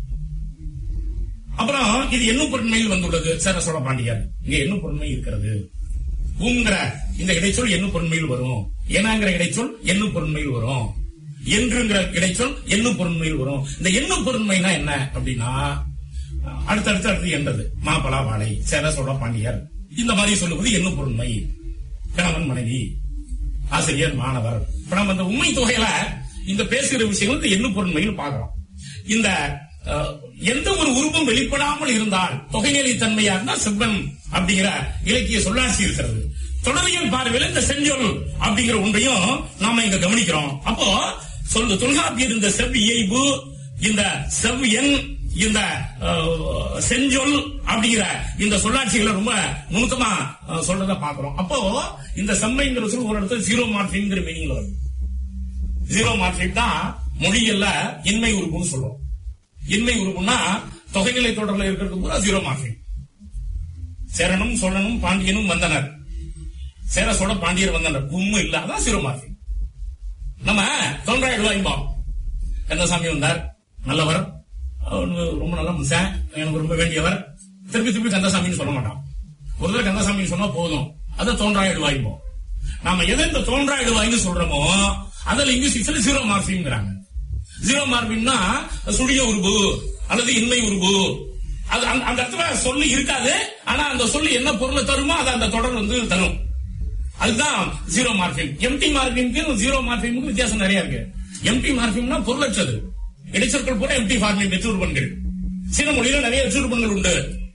அப்புறம் இது எண்ணும் பொருண்மையில் வந்துள்ளது சேர சோழ பாண்டியர் இங்க எண்ணும் பொருண்மை இருக்கிறது உங்கிற இந்த இடைச்சொல் எண்ணும் பொருண்மையில் வரும் ஏனாங்கிற இடைச்சொல் எண்ணும் பொருண்மையில் வரும் என்றுங்கிற இடைச்சொல் எண்ணும் பொருண்மையில் வரும் இந்த எண்ணும் பொருண்மைனா என்ன அப்படின்னா அடுத்தடுத்து அடுத்து என்றது மாப்பலா வாழை சேர சோழ பாண்டியர் இந்த மாதிரி சொல்லுவது எண்ணும் பொருண்மை கணவன் மனைவி ஆசிரியர் மாணவர் இப்ப நம்ம இந்த உண்மை தொகையில இந்த பேசுகிற விஷயங்கள் இந்த எண்ணு பொருண்மையில் பார்க்கிறோம் இந்த அஹ், எந்த ஒரு உருவம் வெளிப்படாமல் இருந்தால் தொகைநிலை தன்மையா இருந்தா செவ்வன் அப்படிங்கிற இலக்கிய சொல்லாட்சி இருக்கிறது தொடரியல் பார்வையில் இந்த செஞ்சொல் அப்படிங்கிற ஒன்றையும் நாம இங்க கவனிக்கிறோம் அப்போ சொல்லு தொல்காப்பியர் இந்த செவ் இயைபு இந்த செவ் எண் இந்த அஹ், செஞ்சொல் அப்படிங்கிற இந்த சொல்லாட்சிகளை ரொம்ப நுணுக்கமா அஹ், சொல்றத பாக்குறோம் அப்போ இந்த செம்மைங்கிற சொல் ஒரு இடத்துல ஜீரோ மார்பிங்கிற மீனிங்ல வருது ஜீரோ மார்பிக் தான் மொழியல்ல இன்மை உறுப்புன்னு சொல்றோம் இன்மை உறுப்புன்னா தொகைநிலை தொடர்ல இருக்கிறது பூரா ஜீரோ மார்பிக் சேரனும் சோழனும் பாண்டியனும் வந்தனர் சேர சோழ பாண்டியர் வந்தனர் உண்மை இல்ல அதான் ஜீரோ மார்பிக் நம்ம தொன்றாயிடு வாய்ப்போம் கந்தசாமி வந்தார் நல்லவர் அவர் ரொம்ப நல்ல மனுஷன் எனக்கு ரொம்ப வேண்டியவர் திருப்பி திருப்பி கந்தசாமின்னு சொல்ல மாட்டான் ஒரு தடவை கந்தசாமின்னு சொன்னா போதும் அதை தோன்றாயிடு வாய்ப்போம் நாம எதை இந்த தோன்றாயிடு வாய்னு சொல்றோமோ அதில் லிங்குஸ்டிக்ஸ்ல ஜீரோ மார்பிங்கிறாங்க ஜீரோ மார்பின்னா சுழிய உருபு அல்லது இன்மை உருபு அது அந்த- அந்த இடத்துல சொல்லு இருக்காது ஆனா அந்த சொல்லு என்ன பொருளை தருமோ அதை அந்த தொடர் வந்து தரும் அதுதான் ஜீரோ மார்பிங் எம்டி மார்பிங்க்கு ஜீரோ மார்பிங்க்கு வித்தியாசம் நிறைய இருக்கு எம்டி மார்பிங்னா பொருளற்றது இடைச்சொற்கள் போல எம்டி ஃபார்மிங் வெற்றுருபன்கள் சீன மொழியில நிறைய வெற்றுருபன்கள் உண்டு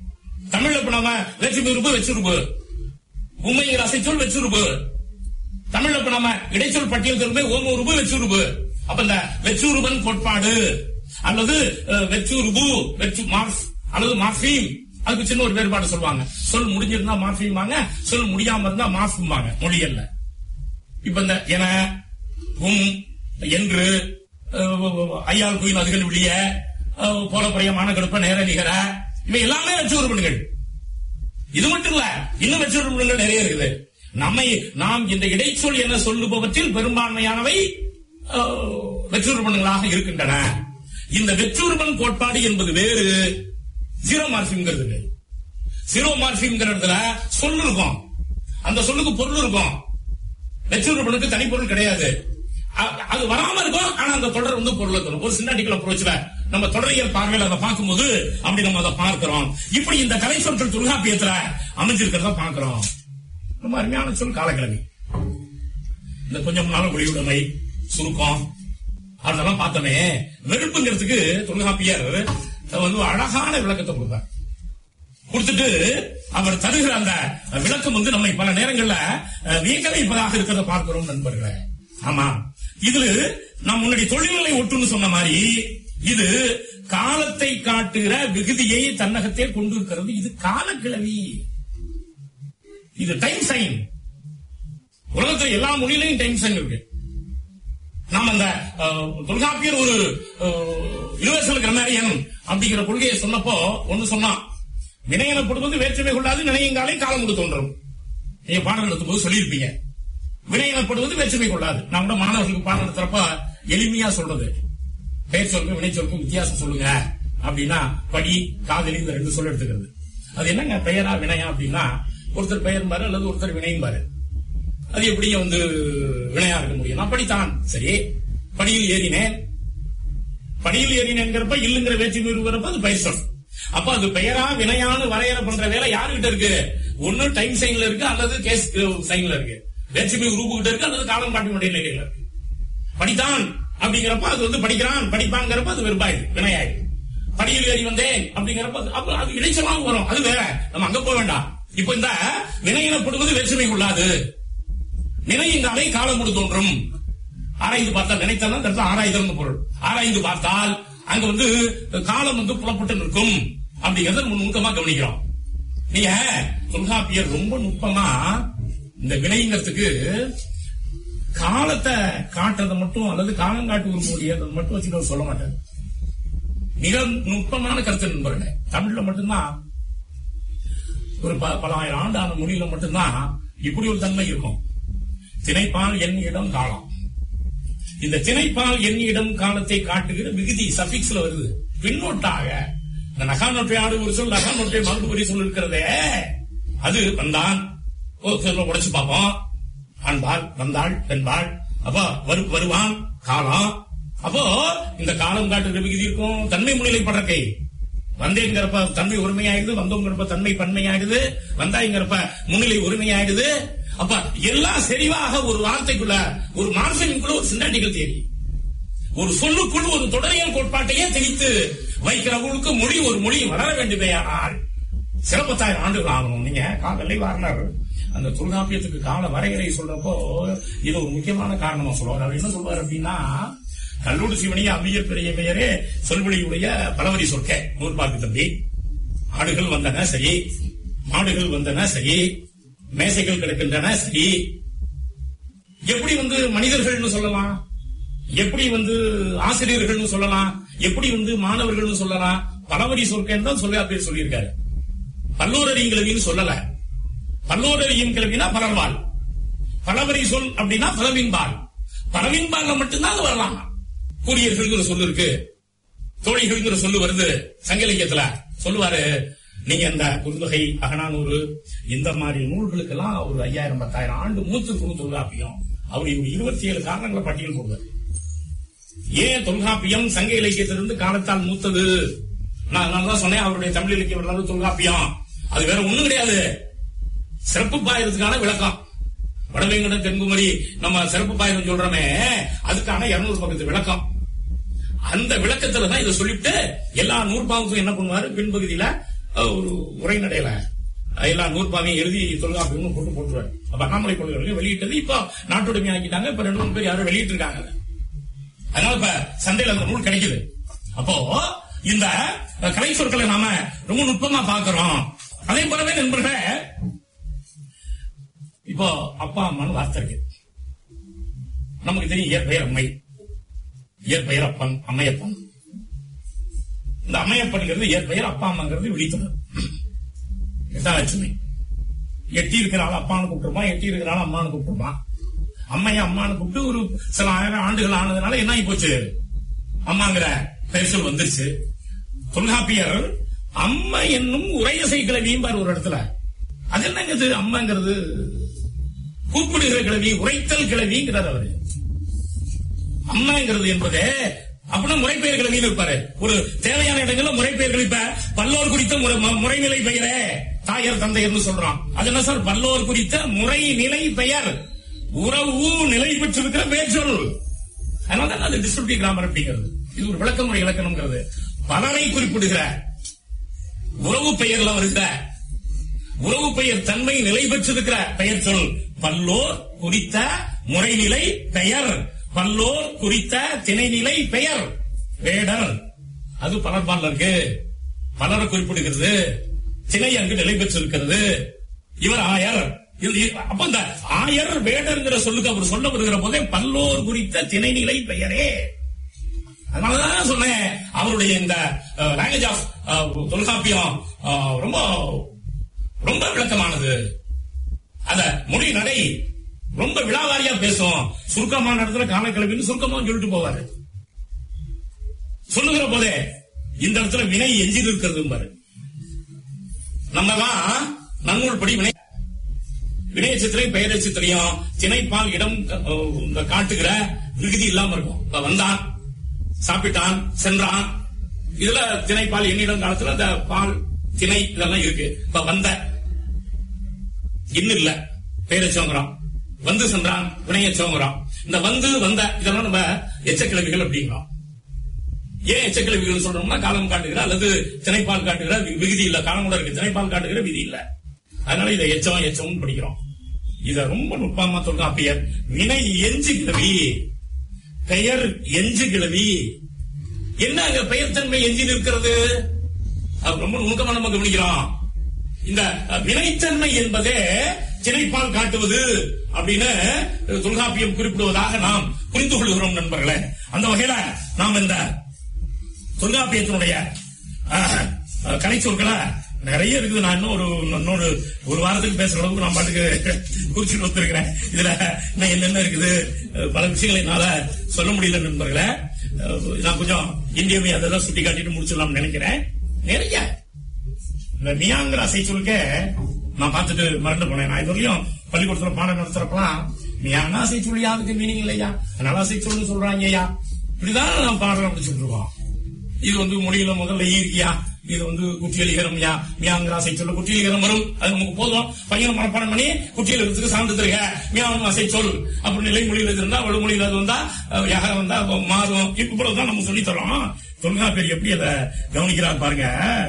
தமிழ்ல இப்ப நம்ம வேற்றுமை உறுப்பு வெச்சுருப்பு உண்மைங்கிற அசைச்சொல் வெச்சுருப்பு தமிழ்ல இப்ப நம்ம இடைச்சொல் பட்டியல் திரும்ப ஓம உருபு வெச்சுருபு அப்ப இந்த வெச்சுருபன் கோட்பாடு அல்லது அஹ், வெச்சுருபு வெச்சு மார்ஸ் அல்லது மார்பீம் அதுக்கு சின்ன ஒரு வேறுபாடு சொல்லுவாங்க சொல் முடிஞ்சிருந்தா மார்பீம்பாங்க சொல் முடியாம இருந்தா மார்பும்பாங்க மொழியல்ல இப்ப இந்த என உம் என்று அஹ், ஐயாள் குயில் அதுகள் விழிய அஹ், போல பிரியமான கடுப்ப நேர நிகர இவை எல்லாமே வெச்சுருபன்கள் இது மட்டும் இல்ல இன்னும் வெற்றுடங்கள் நிறைய இருக்குது நம்மை நாம் இந்த இடைச்சொல் என சொல்லுபவற்றில் பெரும்பான்மையானவை வெற்றுருபன்களாக இருக்கின்றன இந்த வெற்றுருபன் கோட்பாடு என்பது வேறு ஜீரோ மார்பிங்கிறது வேறு ஜீரோ மார்பிங்கிறதுல சொல் இருக்கும் அந்த சொல்லுக்கு பொருள் இருக்கும் வெற்றுருபனுக்கு தனிப்பொருள் கிடையாது அ- அது வராம இருக்கும் ஆனா அந்த தொடர் வந்து பொருள் இருக்கணும் ஒரு சின்னாட்டிக்கல் அப்ரோச்ல நம்ம தொடரியல் பார்வையில அதை பார்க்கும்போது அப்படி நம்ம அதை பார்க்கிறோம் இப்படி இந்த கலை சொற்கள் தொல்காப்பியத்துல அமைஞ்சிருக்கிறத பார்க்கிறோம் ரொம்ப அருமையான சொல் காலக்கிழமை இந்த கொஞ்சம் நாள் ஒளியுடைமை சுருக்கம் அதெல்லாம் பார்த்தோமே வெறுப்புங்கிறதுக்கு தொல்காப்பியர் வந்து அழகான விளக்கத்தை கொடுப்பார் கொடுத்துட்டு அவர் தருகிற அந்த விளக்கம் வந்து நம்மை பல நேரங்கள்ல அஹ், வியக்க வைப்பதாக இருக்கிறத பார்க்கிறோம் நண்பர்களே ஆமா இது நாம் முன்னாடி தொழில்நிலை ஒட்டுன்னு சொன்ன மாதிரி இது காலத்தை காட்டுகிற விகுதியை தன்னகத்தே கொண்டு இருக்கிறது இது காலக்கிழவி இது டைம் சைன் உலகத்துல எல்லா மொழியிலையும் டைம் சைன் இருக்கு நாம அந்த அஹ், தொல்காப்பியர் ஒரு யுனிவர்சல் கிரமேரியன் அப்படிங்கிற கொள்கையை சொன்னப்போ ஒண்ணு சொன்னான் வினையனப்படுவது வேற்றுமை கொள்ளாது நினையங்காலை காலம் கொண்டு தோன்றும் நீங்க பாடம் நடத்தும் போது சொல்லியிருப்பீங்க வினையனப்படுவது வேற்றுமை கொள்ளாது நான் கூட மாணவர்களுக்கு பாடம் நடத்துறப்ப எளிமையா சொல்றது பெயர் சொல்லுங்க வினை சொல்லுங்க வித்தியாசம் சொல்லுங்க அப்படின்னா படி காதலி இந்த ரெண்டு சொல்ல எடுத்துக்கிறது அது என்னங்க பெயரா வினையா அப்படின்னா ஒருத்தர் பெயர் பாரு அல்லது ஒருத்தர் வினையும் பாரு அது எப்படிங்க வந்து வினையா இருக்க முடியும் நான் படித்தான் சரி படியில் ஏறினேன் படியில் ஏறினேங்கிறப்ப இல்லுங்கிற வேற்றுமை இருக்கிறப்ப அது பெயர் சொல் அப்ப அது பெயரா வினையான்னு வரையறை பண்ற வேலை யாருகிட்ட இருக்கு ஒண்ணு டைம் சைன்ல இருக்கு அல்லது கேஸ் சைன்ல இருக்கு வேற்றுமை உருவு கிட்ட இருக்கு அல்லது காலம் காட்டி முடியல இருக்கு படித்தான் அப்படிங்கிறப்ப அது வந்து படிக்கிறான் படிப்பாங்கிறப்ப அது வெறுப்பாயிடுது வினையாயிடுது படியில் ஏறி வந்தேன் அப்படிங்கிறப்ப அது- அப்ப அது இடைச்சலாவும் வரும் அது வேற நம்ம அங்க போக வேண்டாம் இப்ப இந்த வினையினப்படுவது வேற்றுமை கொள்ளாது நினையுங்காலை காலம் முழு தோன்றும் ஆராய்ந்து பார்த்தால் நினைத்தால் அந்த இடத்துல ஆராய்தல் பொருள் ஆராய்ந்து பார்த்தால் அங்க வந்து காலம் வந்து புலப்பட்டு நிற்கும் அப்படிங்கறத நம்ம நுணுக்கமா கவனிக்கிறோம் நீங்க தொல்காப்பியர் ரொம்ப நுட்பமா இந்த வினைங்கிறதுக்கு காலத்தை காட்டுறதை மட்டும் அல்லது காலம் காட்டு உருப்படியதை மட்டும் வச்சுட்டு அவர் சொல்ல மாட்டார் மிக நுட்பமான கருத்து நண்பர்களே தமிழ்ல மட்டும்தான் ஒரு ப- பல ஆயிரம் ஆண்டான மொழியில மட்டும்தான் இப்படி ஒரு தன்மை இருக்கும் திணைப்பால் எண் இடம் காலம் இந்த திணைப்பால் எண் இடம் காலத்தை காட்டுகிற விகுதி சபிக்ஸ்ல வருது பின்னோட்டாக இந்த நகாநொற்றை ஆடு ஒரு சொல் நகாநொற்றை மறுபடி சொல் இருக்கிறதே அது வந்தான் ஓ சொல்ல உடைச்சு பார்ப்போம் ஆண்பாள் வந்தாள் பெண்பாள் அப்போ வரு வருவான் காலம் அப்போ இந்த காலம் காட்டுகிற விகுதி இருக்கும் தன்மை முன்னிலை படக்கை வந்தேங்கிறப்ப தன்மை உரிமையாயிடுது வந்தோங்கிறப்ப தன்மை பன்மையாயிடுது வந்தாய்ங்கிறப்ப முன்னிலை உரிமையாயிடுது அப்ப எல்லாம் செறிவாக ஒரு வார்த்தைக்குள்ள ஒரு மார்சனிக்குள்ள ஒரு சிண்டாட்டிகள் தேடி ஒரு சொல்லுக்குள் ஒரு தொடரியல் கோட்பாட்டையே திணித்து வைக்கிறவங்களுக்கு மொழி ஒரு மொழி வளர வேண்டுமேயானால் சிறப்பத்தாயிரம் ஆண்டுகள் ஆகணும் நீங்க காதலை வாரினார் அந்த தொல்காப்பியத்துக்கு கால வரையறை சொல்றப்போ இது ஒரு முக்கியமான காரணமா சொல்லுவார் அவர் என்ன சொல்வார் அப்படின்னா கல்லூரி சிவனிய அவ்விய பெரிய பெயரே சொல்வழியுடைய பலவரி சொற்க நூற்பாக்கு தம்பி ஆடுகள் வந்தன சரி மாடுகள் வந்தன சரி மேசைகள் கிடக்கின்றன சரி எப்படி வந்து மனிதர்கள்னு சொல்லலாம் எப்படி வந்து ஆசிரியர்கள்னு சொல்லலாம் எப்படி வந்து மாணவர்கள்னு சொல்லலாம் பலவரி சொற்கன்னு தான் சொல்லி பேர் சொல்லியிருக்காரு பல்லோரறியும் கிழவின்னு சொல்லல பல்லோரறியும் கிழவினா பலர்வாள் பலவரி சொல் அப்படின்னா பலவின்பால் பலவின்பால்ல மட்டும்தான் அது வரலாம் கூறியர்கள்ங்கிற சொல்லு இருக்கு தோழிகள்ங்கிற சொல்லு வருது சங்க இலக்கியத்துல சொல்லுவாரு நீங்க இந்த குறுந்தொகை அகனானூறு இந்த மாதிரி நூல்களுக்கெல்லாம் ஒரு ஐயாயிரம் பத்தாயிரம் ஆண்டு மூத்து குழு தொல்காப்பியம் அவர் இவங்க இருபத்தி ஏழு காரணங்களை பட்டியல் போடுவார் ஏன் தொல்காப்பியம் சங்க இலக்கியத்திலிருந்து காலத்தால் மூத்தது நான் அதனாலதான் சொன்னேன் அவருடைய தமிழ் இலக்கிய வரலாறு தொல்காப்பியம் அது வேற ஒண்ணும் கிடையாது சிறப்பு பாயிரத்துக்கான விளக்கம் வடவேங்கடம் தென்குமரி நம்ம சிறப்பு பாயிரம் சொல்றோமே அதுக்கான இருநூறு பக்கத்து விளக்கம் அந்த விளக்கத்துல தான் இதை சொல்லிட்டு எல்லா நூற்பாவுக்கும் என்ன பண்ணுவாரு பின்பகுதியில அஹ், ஒரு உரைநடையில எல்லா நூற்பாவையும் எழுதி தொல்காப்பியம்னு போட்டு போட்டுருவாரு அப்ப அண்ணாமலை கொள்கைகள் வெளியிட்டது இப்போ நாட்டுடைமை ஆக்கிட்டாங்க இப்ப ரெண்டு மூணு பேர் யாரும் வெளியிட்டு இருக்காங்க அதை. அதனால இப்ப சந்தையில அந்த நூல் கிடைக்குது அப்போ இந்த அஹ், கலை சொற்களை நாம ரொம்ப நுட்பமா பாக்குறோம் அதே போலவே நண்பர்களே இப்போ அப்பா அம்மான்னு வார்த்தை இருக்கு நமக்கு தெரியும் இயற்பெயர் அம்மை இயற்பெயர் அப்பன் அம்மையப்பன் இந்த அம்மையப்பன்கிறது இயற்பெயர் அப்பா அம்மாங்கிறது விழித்தொடர் இதுதான் லட்சுமி எட்டி இருக்கிற ஆள் அப்பான்னு கூப்பிட்டுருப்பான் எட்டி இருக்கிற ஆள் அம்மான்னு கூப்பிட்டுருப்பான் அம்மைய அம்மான்னு கூப்பிட்டு ஒரு சில ஆயிரம் ஆண்டுகள் ஆனதுனால என்ன ஆகி போச்சு அம்மாங்கிற பெயர் சொல் வந்துருச்சு தொல்காப்பியர் அம்மா என்னும் உரையசை கிளவியும் பாரு ஒரு இடத்துல அது என்னங்கிறது அம்மாங்கிறது கூப்பிடுகிற கிளவி உரைத்தல் கிளவிங்கிறார் அவரு அம்மாங்கிறது என்பது அப்படின்னா முறைப்பெயர் கிளவின்னு இருப்பாரு ஒரு தேவையான இடங்கள்ல முறைப்பெயர்கள் இப்ப பல்லோர் குறித்த முறை- ம- முறைநிலை பெயரே தாயர் தந்தையர்னு சொல்றான் அது என்ன சார் பல்லோர் குறித்த முறைநிலை பெயர் உறவு நிலை பெற்றிருக்கிற பெயர் சொல் அதனால தான் அது டிஸ்கிரிப்டிவ் கிராமர் அப்படிங்கிறது இது ஒரு விளக்கமுறை இலக்கணம்ங்கிறது பலரை குறிப்பிடுகிற உறவு பெயர்ல வருகிற உறவு பெயர் தன்மை நிலை பெற்றிருக்கிற பெயர் சொல் பல்லோர் குறித்த முறைநிலை பெயர் பல்லோர் குறித்த திணைநிலை பெயர் வேடர் அது பலர்பால் இருக்கு பலரை குறிப்பிடுகிறது திணை அங்கு நிலை பெற்றிருக்கிறது இவர் ஆயர் இது- இது- அப்ப இந்த ஆயர் வேடர்ங்கிற சொல்லுக்கு அவர் சொல்ல வருகிற போதே பல்லோர் குறித்த திணைநிலை பெயரே அதனாலதான் சொன்னேன் அவருடைய இந்த லாங்குவேஜ் ஆஃப் தொல்காப்பியம் அஹ், ரொம்ப ரொம்ப விளக்கமானது அத மொழி நடை ரொம்ப விழாவாரியா பேசும் சுருக்கமான இடத்துல காலக்கிழமைன்னு சுருக்கமா சொல்லிட்டு போவாரு சொல்லுகிற போதே இந்த இடத்துல வினை எஞ்சி இருக்கிறது பாரு நம்மலாம் நன்னூல் படி வினை வினையச்சத்திரையும் பெயரச்சத்திரையும் திணைப்பால் இடம் அஹ், இந்த காட்டுகிற விகுதி இல்லாம இருக்கும் இப்ப வந்தான் சாப்பிட்டான் சென்றான் இதுல திணைப்பால் எண்ணிடம் காலத்துல இந்த பால் திணை இதெல்லாம் இருக்கு இப்ப வந்த இன்னும் இல்ல பெயரச்சோங்கிறோம் வந்து சென்றான் வினையச்சோங்கிறோம் இந்த வந்து வந்த இதெல்லாம் நம்ம எச்சக்கிழவிகள் அப்படிங்கிறோம் ஏன் எச்சக்கிழவிகள் சொல்றோம்னா காலம் காட்டுகிற அல்லது திணைப்பால் காட்டுகிற வி- விகுதி இல்ல காலம் கூட இருக்கு திணைப்பால் காட்டுகிற விதி இல்ல அதனால இதை எச்சம் எச்சம் படிக்கிறோம் இத ரொம்ப நுட்பமா தொல்காப்பியர் வினை எஞ்சு கிழவி பெயர் எஞ்சு கிழவி என்ன அங்க பெயர் தன்மை எஞ்சி நிற்கிறது அது ரொம்ப நுணுக்கமா நம்ம கவனிக்கிறோம் இந்த அஹ், வினைத்தன்மை என்பதே திணைப்பால் காட்டுவது அப்படின்னு அஹ், தொல்காப்பியம் குறிப்பிடுவதாக நாம் புரிந்து கொள்கிறோம் நண்பர்களே அந்த வகையில நாம் இந்த தொல்காப்பியத்தினுடைய அஹ், அஹ், கலை சொற்களை நிறைய இருக்குது நான் இன்னும் ஒரு இன்னொரு ஒரு வாரத்துக்கு பேசுற அளவுக்கு நான் பாட்டுக்கு குறிச்சிட்டு வந்திருக்கிறேன் இதுல இன்னும் என்னென்ன இருக்குது அஹ், பல விஷயங்களை என்னால சொல்ல முடியல நண்பர்களே அஹ், நான் கொஞ்சம் இந்தியாவை அதெல்லாம் சுட்டி காட்டிட்டு முடிச்சிடலாம்னு நினைக்கிறேன் நிறைய இந்த மியாங்கிற அசை சொல்லுக்க நான் பார்த்துட்டு மறந்து போனேன் நான் இது வரையும் பள்ளிக்கூடத்துல பாடம் நடத்துறப்பலாம் மியானா அசை சொல்லி யாருக்கு மீனிங் இல்லையா அதனால அசை சொல்லு சொல்றாங்க ஐயா இப்படிதான் நான் பாடம் படிச்சுட்டு இருக்கோம் இது வந்து மொழியில முதல்ல ஈர்க்கியா இது வந்து குற்றியலிகரம் யா மியாங்கிற அசை சொல்ல குற்றியலிகரம் வரும் அது நமக்கு போதும் பையனை மனப்பாடம் பண்ணி குற்றியலிகரத்துக்கு சான்று தருக மியாவும் அசை சொல் அப்படி நிலை மொழியில இருந்தா வடு மொழியில அது வந்தா அஹ், யகரம் வந்தா அப்ப மாறும் இவ்வளவுதான் நம்ம சொல்லி தரோம் தொல்காப்பியர் எப்படி அதை கவனிக்கிறார் பாருங்க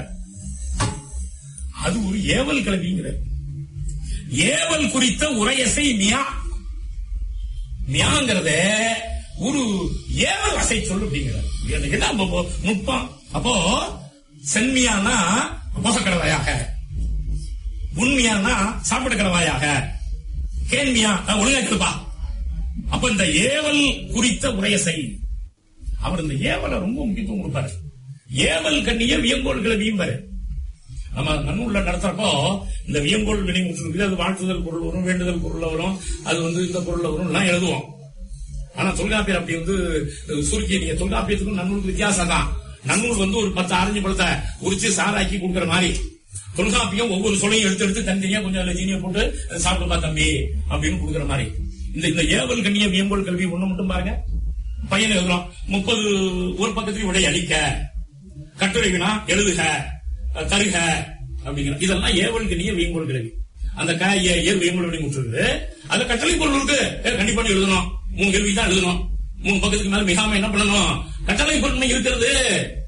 அது ஒரு ஏவல் கிளவிங்கிறது ஏவல் குறித்த உரையசை மியா மியாங்கிறத ஒரு ஏவல் அசை சொல்லு அப்படிங்கிறார் எனக்கு என்ன அப்போ நுட்பம் அப்போ சென்மியானா போசக்கடவாயாக உண்மையானா சாப்பிட கடவாயாக கேள்வியா ஒழுங்கா கேளுப்பா அப்ப இந்த ஏவல் குறித்த உரையசை அவர் இந்த ஏவலை ரொம்ப முக்கியத்துவம் கொடுப்பாரு ஏவல் கண்ணிய வியங்கோல் கிளவியும் பாரு நம்ம நன்னூல்ல நடத்துறப்போ இந்த வியங்கோல் வினை முற்று அது வாழ்த்துதல் பொருள் வரும் வேண்டுதல் பொருள்ல வரும் அது வந்து இந்த பொருள்ல வரும் எல்லாம் எழுதுவோம் ஆனா தொல்காப்பியர் அப்படி வந்து அஹ், சுருக்கி நீங்க தொல்காப்பியத்துக்கும் நன்னூலுக்கு வித்தியாசம் தான் நன்னூல் வந்து ஒரு பத்து ஆரஞ்சு பழத்தை உரிச்சு சாராக்கி கொடுக்குற மாதிரி தொல்காப்பியம் ஒவ்வொரு சொல்லையும் எடுத்து எடுத்து தனித்தனியா கொஞ்சம் அதுல ஜீனியை போட்டு அதை சாப்பிடுப்பா தம்பி அப்படின்னு கொடுக்குற மாதிரி இந்த இந்த ஏவல் கண்ணிய வியம்போல் கல்வி ஒண்ணு மட்டும் பாருங்க பையன் எழுதுறோம் முப்பது ஒரு பக்கத்துக்கு விடை அளிக்க கட்டுரை வினா எழுதுக அஹ், தருக அப்படிங்கிற இதெல்லாம் ஏவல் கண்ணிய வியங்கோல் கிழவி அந்த க ஏ ஏர் வியங்கோல் வினை முற்றுது அதுல கட்டளை பொருள் இருக்கு ஏ, கண்டிப்பா நீ எழுதணும் மூணு கேள்வி தான் எழுதணும் மூணு பக்கத்துக்கு மேல மிகாம என்ன பண்ணணும் கட்டளை பொருண்மை இருக்கிறது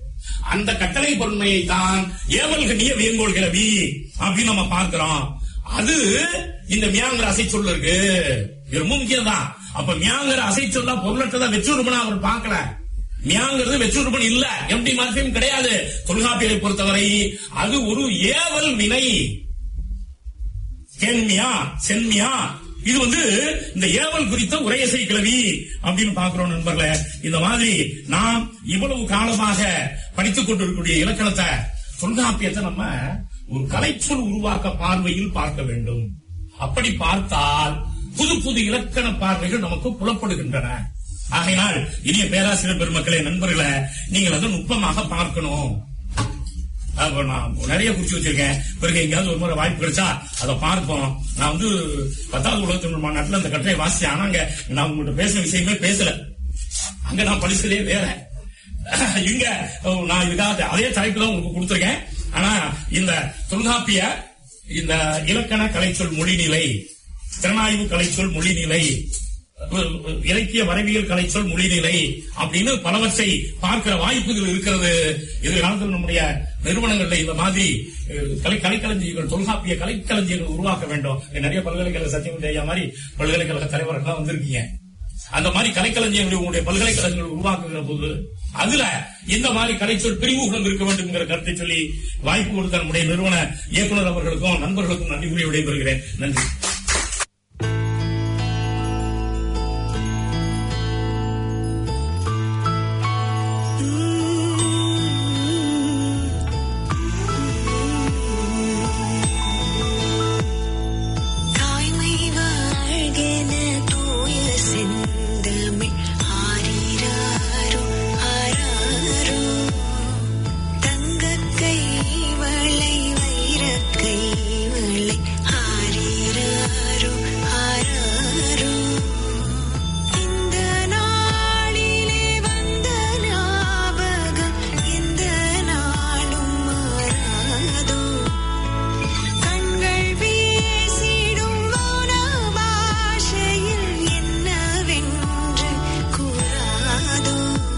அந்த கட்டளை பொருண்மையை தான் ஏவல் கண்ணிய வேங்கோள் கிளவி அப்படின்னு நம்ம பார்க்கிறோம் அது இந்த மியாங்கிற அசை சொல்ல இருக்கு இது ரொம்ப முக்கியம் தான் அப்ப மியாங்கிற அசை சொல்லா பொருளற்றதா வெற்றுருமனா அவர் பார்க்கல மியாங்கிறது வெற்றுருமன் இல்ல எம்டி மார்பியம் கிடையாது தொல்காப்பியரை பொறுத்தவரை அது ஒரு ஏவல் வினை கேன்மியா சென்மியா இது வந்து இந்த ஏவல் குறித்த உரையசை கிளவி அப்படின்னு பாக்குறோம் நண்பர்களே இந்த மாதிரி நாம் இவ்வளவு காலமாக படித்துக் கொண்டிருக்கக்கூடிய இலக்கணத்தை தொல்காப்பியத்தை நம்ம ஒரு கலைச்சொல் உருவாக்க பார்வையில் பார்க்க வேண்டும் அப்படி பார்த்தால் புது புது இலக்கண பார்வைகள் நமக்கு புலப்படுகின்றன ஆகையினால் இனிய பேராசிரியர் பெருமக்களே நண்பர்களே நீங்கள் அதை நுட்பமாக பார்க்கணும் அப்ப நான் நிறைய குறிச்சு வச்சிருக்கேன் பிறகு எங்கேயாவது ஒரு முறை வாய்ப்பு கிடைச்சா அதை பார்ப்போம் நான் வந்து பத்தாவது உலக தமிழ் மாநாட்டுல அந்த கட்டுரை வாசிச்சேன் ஆனா அங்க நான் உங்கள்கிட்ட பேசின விஷயமே பேசல அங்க நான் படிச்சதே வேற இங்க அஹ், நான் இதுக்காக அதே தலைப்பு தான் உங்களுக்கு கொடுத்திருக்கேன் ஆனா இந்த தொல்காப்பிய இந்த இலக்கண கலைச்சொல் மொழிநிலை திறனாய்வு கலைச்சொல் மொழிநிலை அஹ், இலக்கிய வரைவியல் கலைச்சொல் மொழிநிலை அப்படின்னு பலவற்றை பார்க்கிற வாய்ப்புகள் இருக்கிறது எதிர்காலத்தில் நம்முடைய நிறுவனங்கள்ல இந்த மாதிரி அஹ், கலை கலைக்களஞ்சியங்கள் தொல்காப்பிய கலைக்களஞ்சியங்கள் உருவாக்க வேண்டும் இங்க நிறைய பல்கலைக்கழக சத்தியம் ஐயா மாதிரி பல்கலைக்கழக தலைவர்கள்லாம் வந்திருக்கீங்க அந்த மாதிரி கலைக்களஞ்சியங்களை உங்களுடைய பல்கலைக்கழகங்கள் உருவாக்குகிற போது அதுல இந்த மாதிரி கலைச்சொல் பிரிவுகளும் இருக்க வேண்டும் என்கிற கருத்தை சொல்லி வாய்ப்பு கொடுத்த நம்முடைய நிறுவன இயக்குனர் அவர்களுக்கும் நண்பர்களுக்கும் நன்றி கூறி விடைபெறுகிறேன் நன்றி தாய்மை வாழ்கென தூய செந்தமிழ் ஆரிராரோ ஆராரோ தங்கக் கைவளை வைரக் கைவளை ஆரிராரோ ஆராரோ இந்த நாளிலே வந்த ஞாபகம் எந்த நாளும் மாறாதோ கண்கள் வீசிடும் மௌன பாஷையில் என்னவென்று கூறாதோ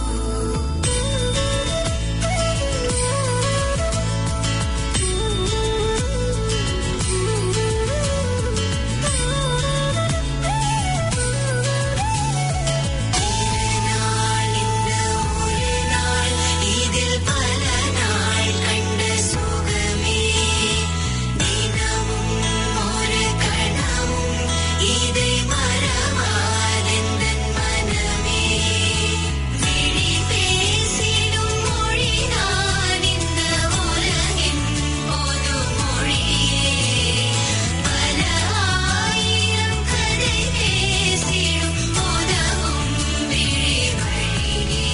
நாள் இந்த ஒரு நாள் இதில் பல நாள் கண்ட சுகமே தினமும் ஒரு கணமும் இதை மறவாதெந்தன் மனமே விழி பேசிடும் மொழிதான் இந்த உலகின் பொது மொழியே பல ஆயிரம் கதை பேசிடும் உதவும் விழி வழியே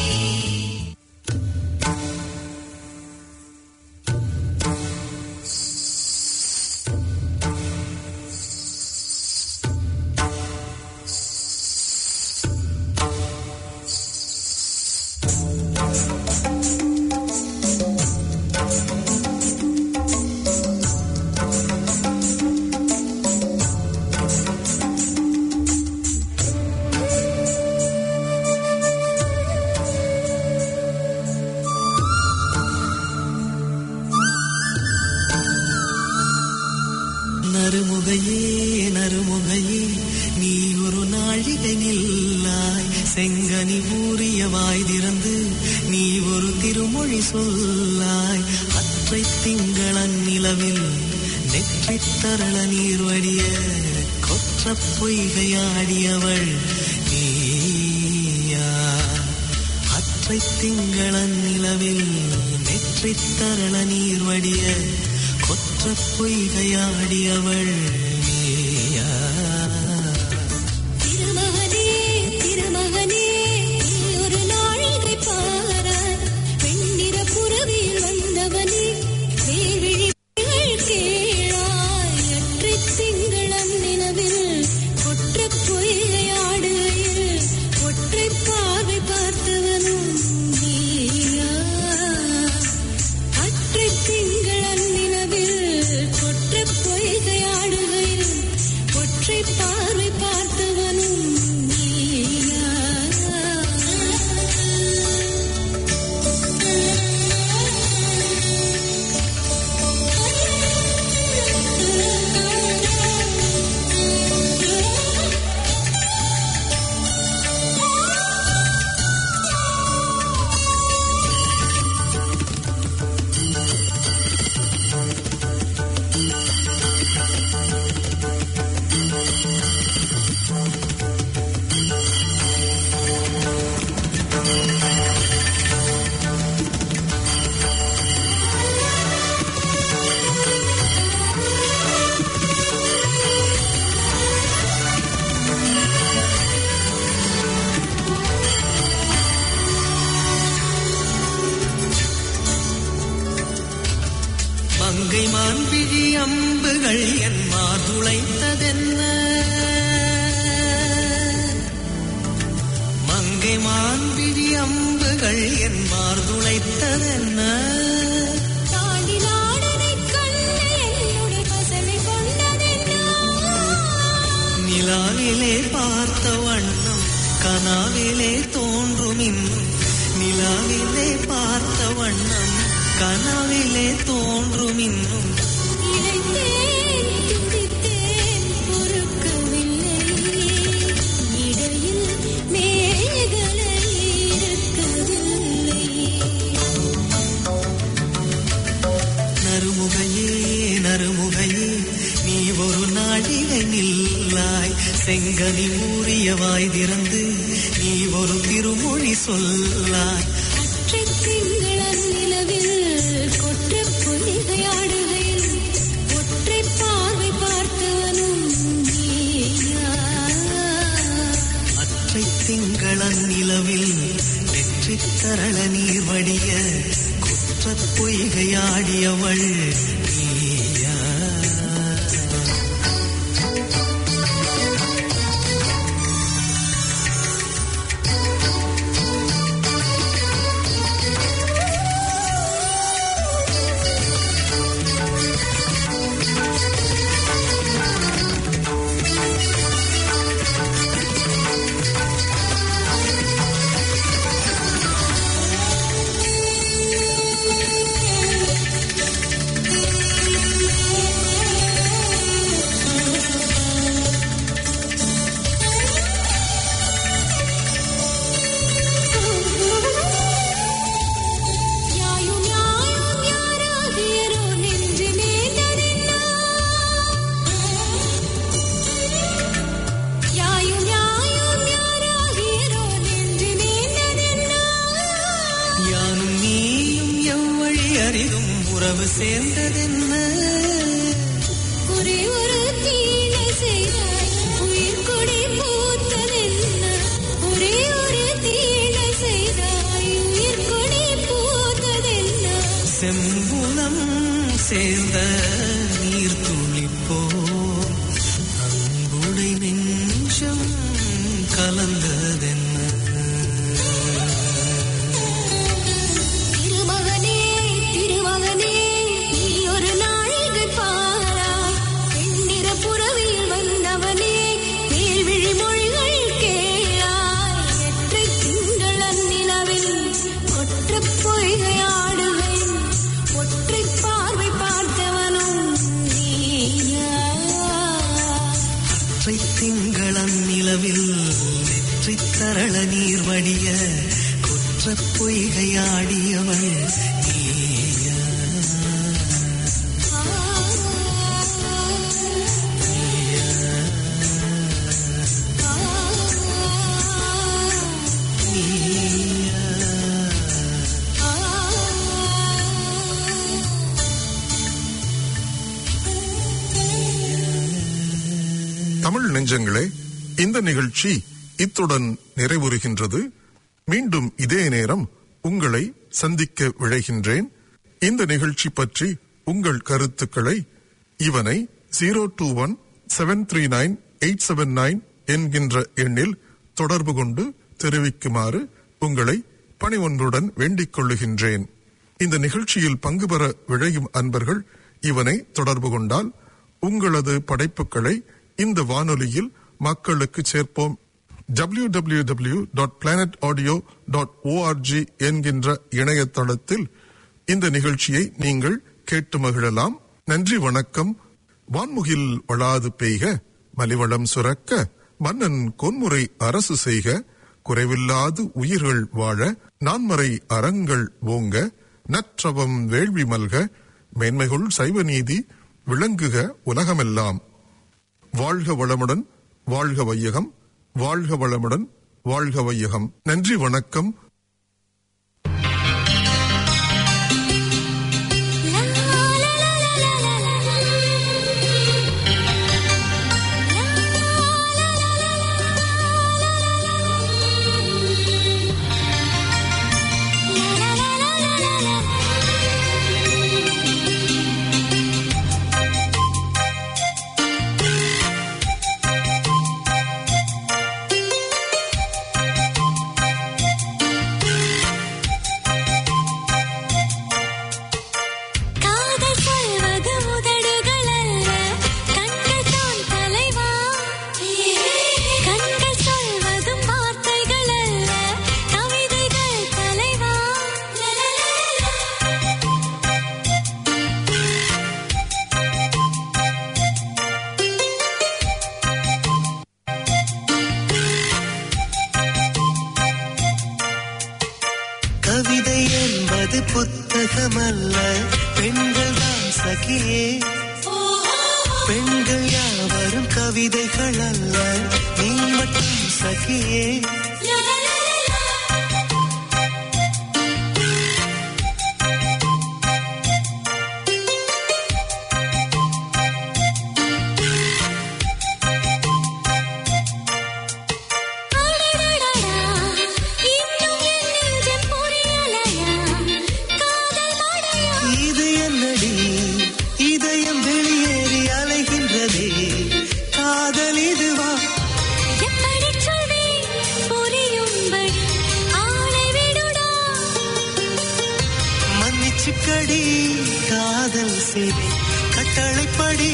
நறுமுகையே நறுமுகையே நீ ஒரு நாழிகை நில்லாய் செங்கனி ஊறிய வாய் திறந்து நீ ஒரு திருமொழி சொல்லாய் அற்றை திங்களன் நிலவில் நெற்றித் தரள நீர் வடிய கொற்ற பொய்கையாடியவள் நீயா அற்றை திங்களன் நிலவில் நெற்றித் தரள நீர் வடிய கொற்ற பொய்கையாடியவள் நீயா திருமகனே திருமகனே நீ ஒரு நாழிகை பாராய் வெண்ணிற புறவியில் வந்தவனே வேல்விழிகள் கேளாய் அற்றைத் திங்களன் நிலவில் கொற்றப் பொய்கையாடுகையில் ஒற்றைப் பார்வை பார்த்தவனும் நீயா அற்றைத் திங்களன் நிலவில் கொற்றப் பொய்கையாடுகையில் மங்கை மான்பிழி அம்புகள் என் மாதுளைத்ததென்ன மங்கை மான்பிழி அம்புகள் என் மார்துளைத்ததென்ன தாண்டிலாடனைக் கண்டு என்னுடைய பசலை கொண்டதென்னா நிலாவிலே பார்த்த வண்ணம் கனாவிலே தோன்றும் இன்னும் நிலாவிலே பார்த்த வண்ணம் கனாவிலே தோன்றும் இன்னும் இழைத்தேன் துடித்தேன் பொறுக்கவில்லை இடையில் மேகலை இருக்கவில்லை நறுமுகையே நறுமுகையே நீ ஒரு நாழிகை நில்லாய் செங்கனி மூறிய வாய் திறந்து நீ ஒரு திருமொழி சொல்லாய் அற்றைத் திங்களன் நிலவில் கொற்றப் பொய்கையாடுகையில் ஒற்றைப் பார்வை பார்த்தவனும் நீயா அற்றை திங்களன் நிலவில் வெற்றி தரள நீர் வடிய குற்றப் பொய்கையாடியவள் நீயா யாயும் யாயும் யாராகியரோ நெஞ்சு நேர்ந்ததென்னா யாயும் யாயும் யாராகியரோ நெஞ்சு நேர்ந்ததென்னா யானும் நீயும் எவ்வழி அறிதும் உறவு சேர்ந்ததென்ன ஒரே ஒரு தீனை செய்தாய் உயிர் கொடி பூத்ததென்ன ஒரே ஒரு தீனை செய்தாய் உயிர் கொடி பூத்ததென்ன செம்புலம் சேர்ந்த நீர் துளிப்போ அன்புடை நெஞ்சம் கலந்ததென்ன திருமகனே திருமகனே நீ ஒரு நாழிகை பாராய் வெண்ணிற புறவியில் வந்தவனே மேல்விழி மொழிகள் கேளாய் நெற்றை திங்களன் நிலவில் கொற்றப் பொய்கையாடுவேன் ஒற்றை பார்வை பார்த்தவனும் நீயா அற்றை திங்களன் நிலவில் நெற்றி தரள நீர் வடிய குற்றப் பொய்கையாடியவள் நீயா தமிழ் நெஞ்சங்களே இந்த நிகழ்ச்சி இத்துடன் நிறைவுறுகின்றது மீண்டும் இதே நேரம் உங்களை சந்திக்க விழைகின்றேன் இந்த நிகழ்ச்சி பற்றி உங்கள் கருத்துக்களை இவனை zero two one seven three nine eight seven nine என்கின்ற எண்ணில் தொடர்பு கொண்டு தெரிவிக்குமாறு உங்களை பணிவொன்றுடன் வேண்டிக் கொள்ளுகின்றேன் இந்த நிகழ்ச்சியில் பங்கு பெற விழையும் அன்பர்கள் இவனை தொடர்பு கொண்டால் உங்களது படைப்புகளை இந்த வானொலியில் மக்களுக்கு சேர்ப்போம் W W W dot planet audio dot O R G என்கின்ற இணையதளத்தில் இந்த நிகழ்ச்சியை நீங்கள் கேட்டு மகிழலாம் நன்றி வணக்கம் வான்முகில் வளாது பெய்க மலிவளம் சுரக்க மன்னன் கொன்முறை அரசு செய்க குறைவில்லாது உயிர்கள் வாழ நான்மறை அறங்கள் ஓங்க நற்றவம் வேள்வி மல்க மேன்மைகுள் சைவ நீதி விளங்குக உலகமெல்லாம் வாழ்க வளமுடன் வாழ்க வையகம் வாழ்க வளமுடன் வாழ்க வையகம் நன்றி வணக்கம் La la la la la la la. சகியே பெண்கள் யாவரும் கவிதைகள் அல்ல நீ மட்டும் சகியே இது என்னடி இதயம் வெளியேறி அலைகின்றதே காதல் இதுவா மன்னிச்சுக்கடி காதல் செய்தி கட்டளைப்படி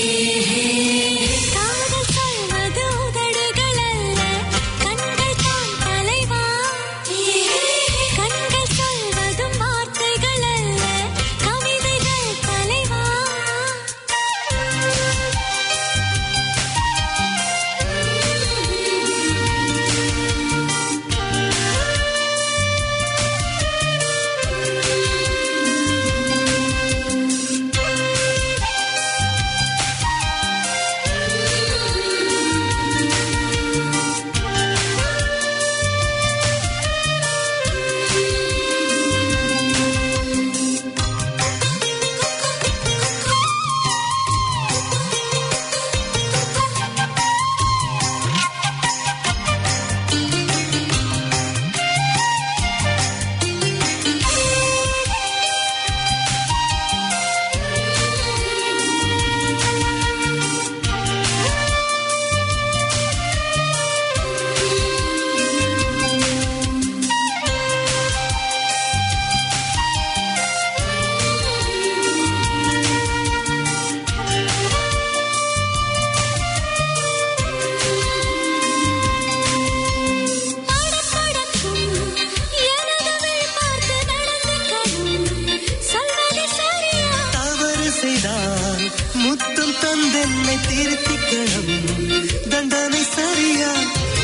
தவறு செய்தால் முத்தம் தந்தென்னை திருத்திக்கணும் தண்டனை சரியா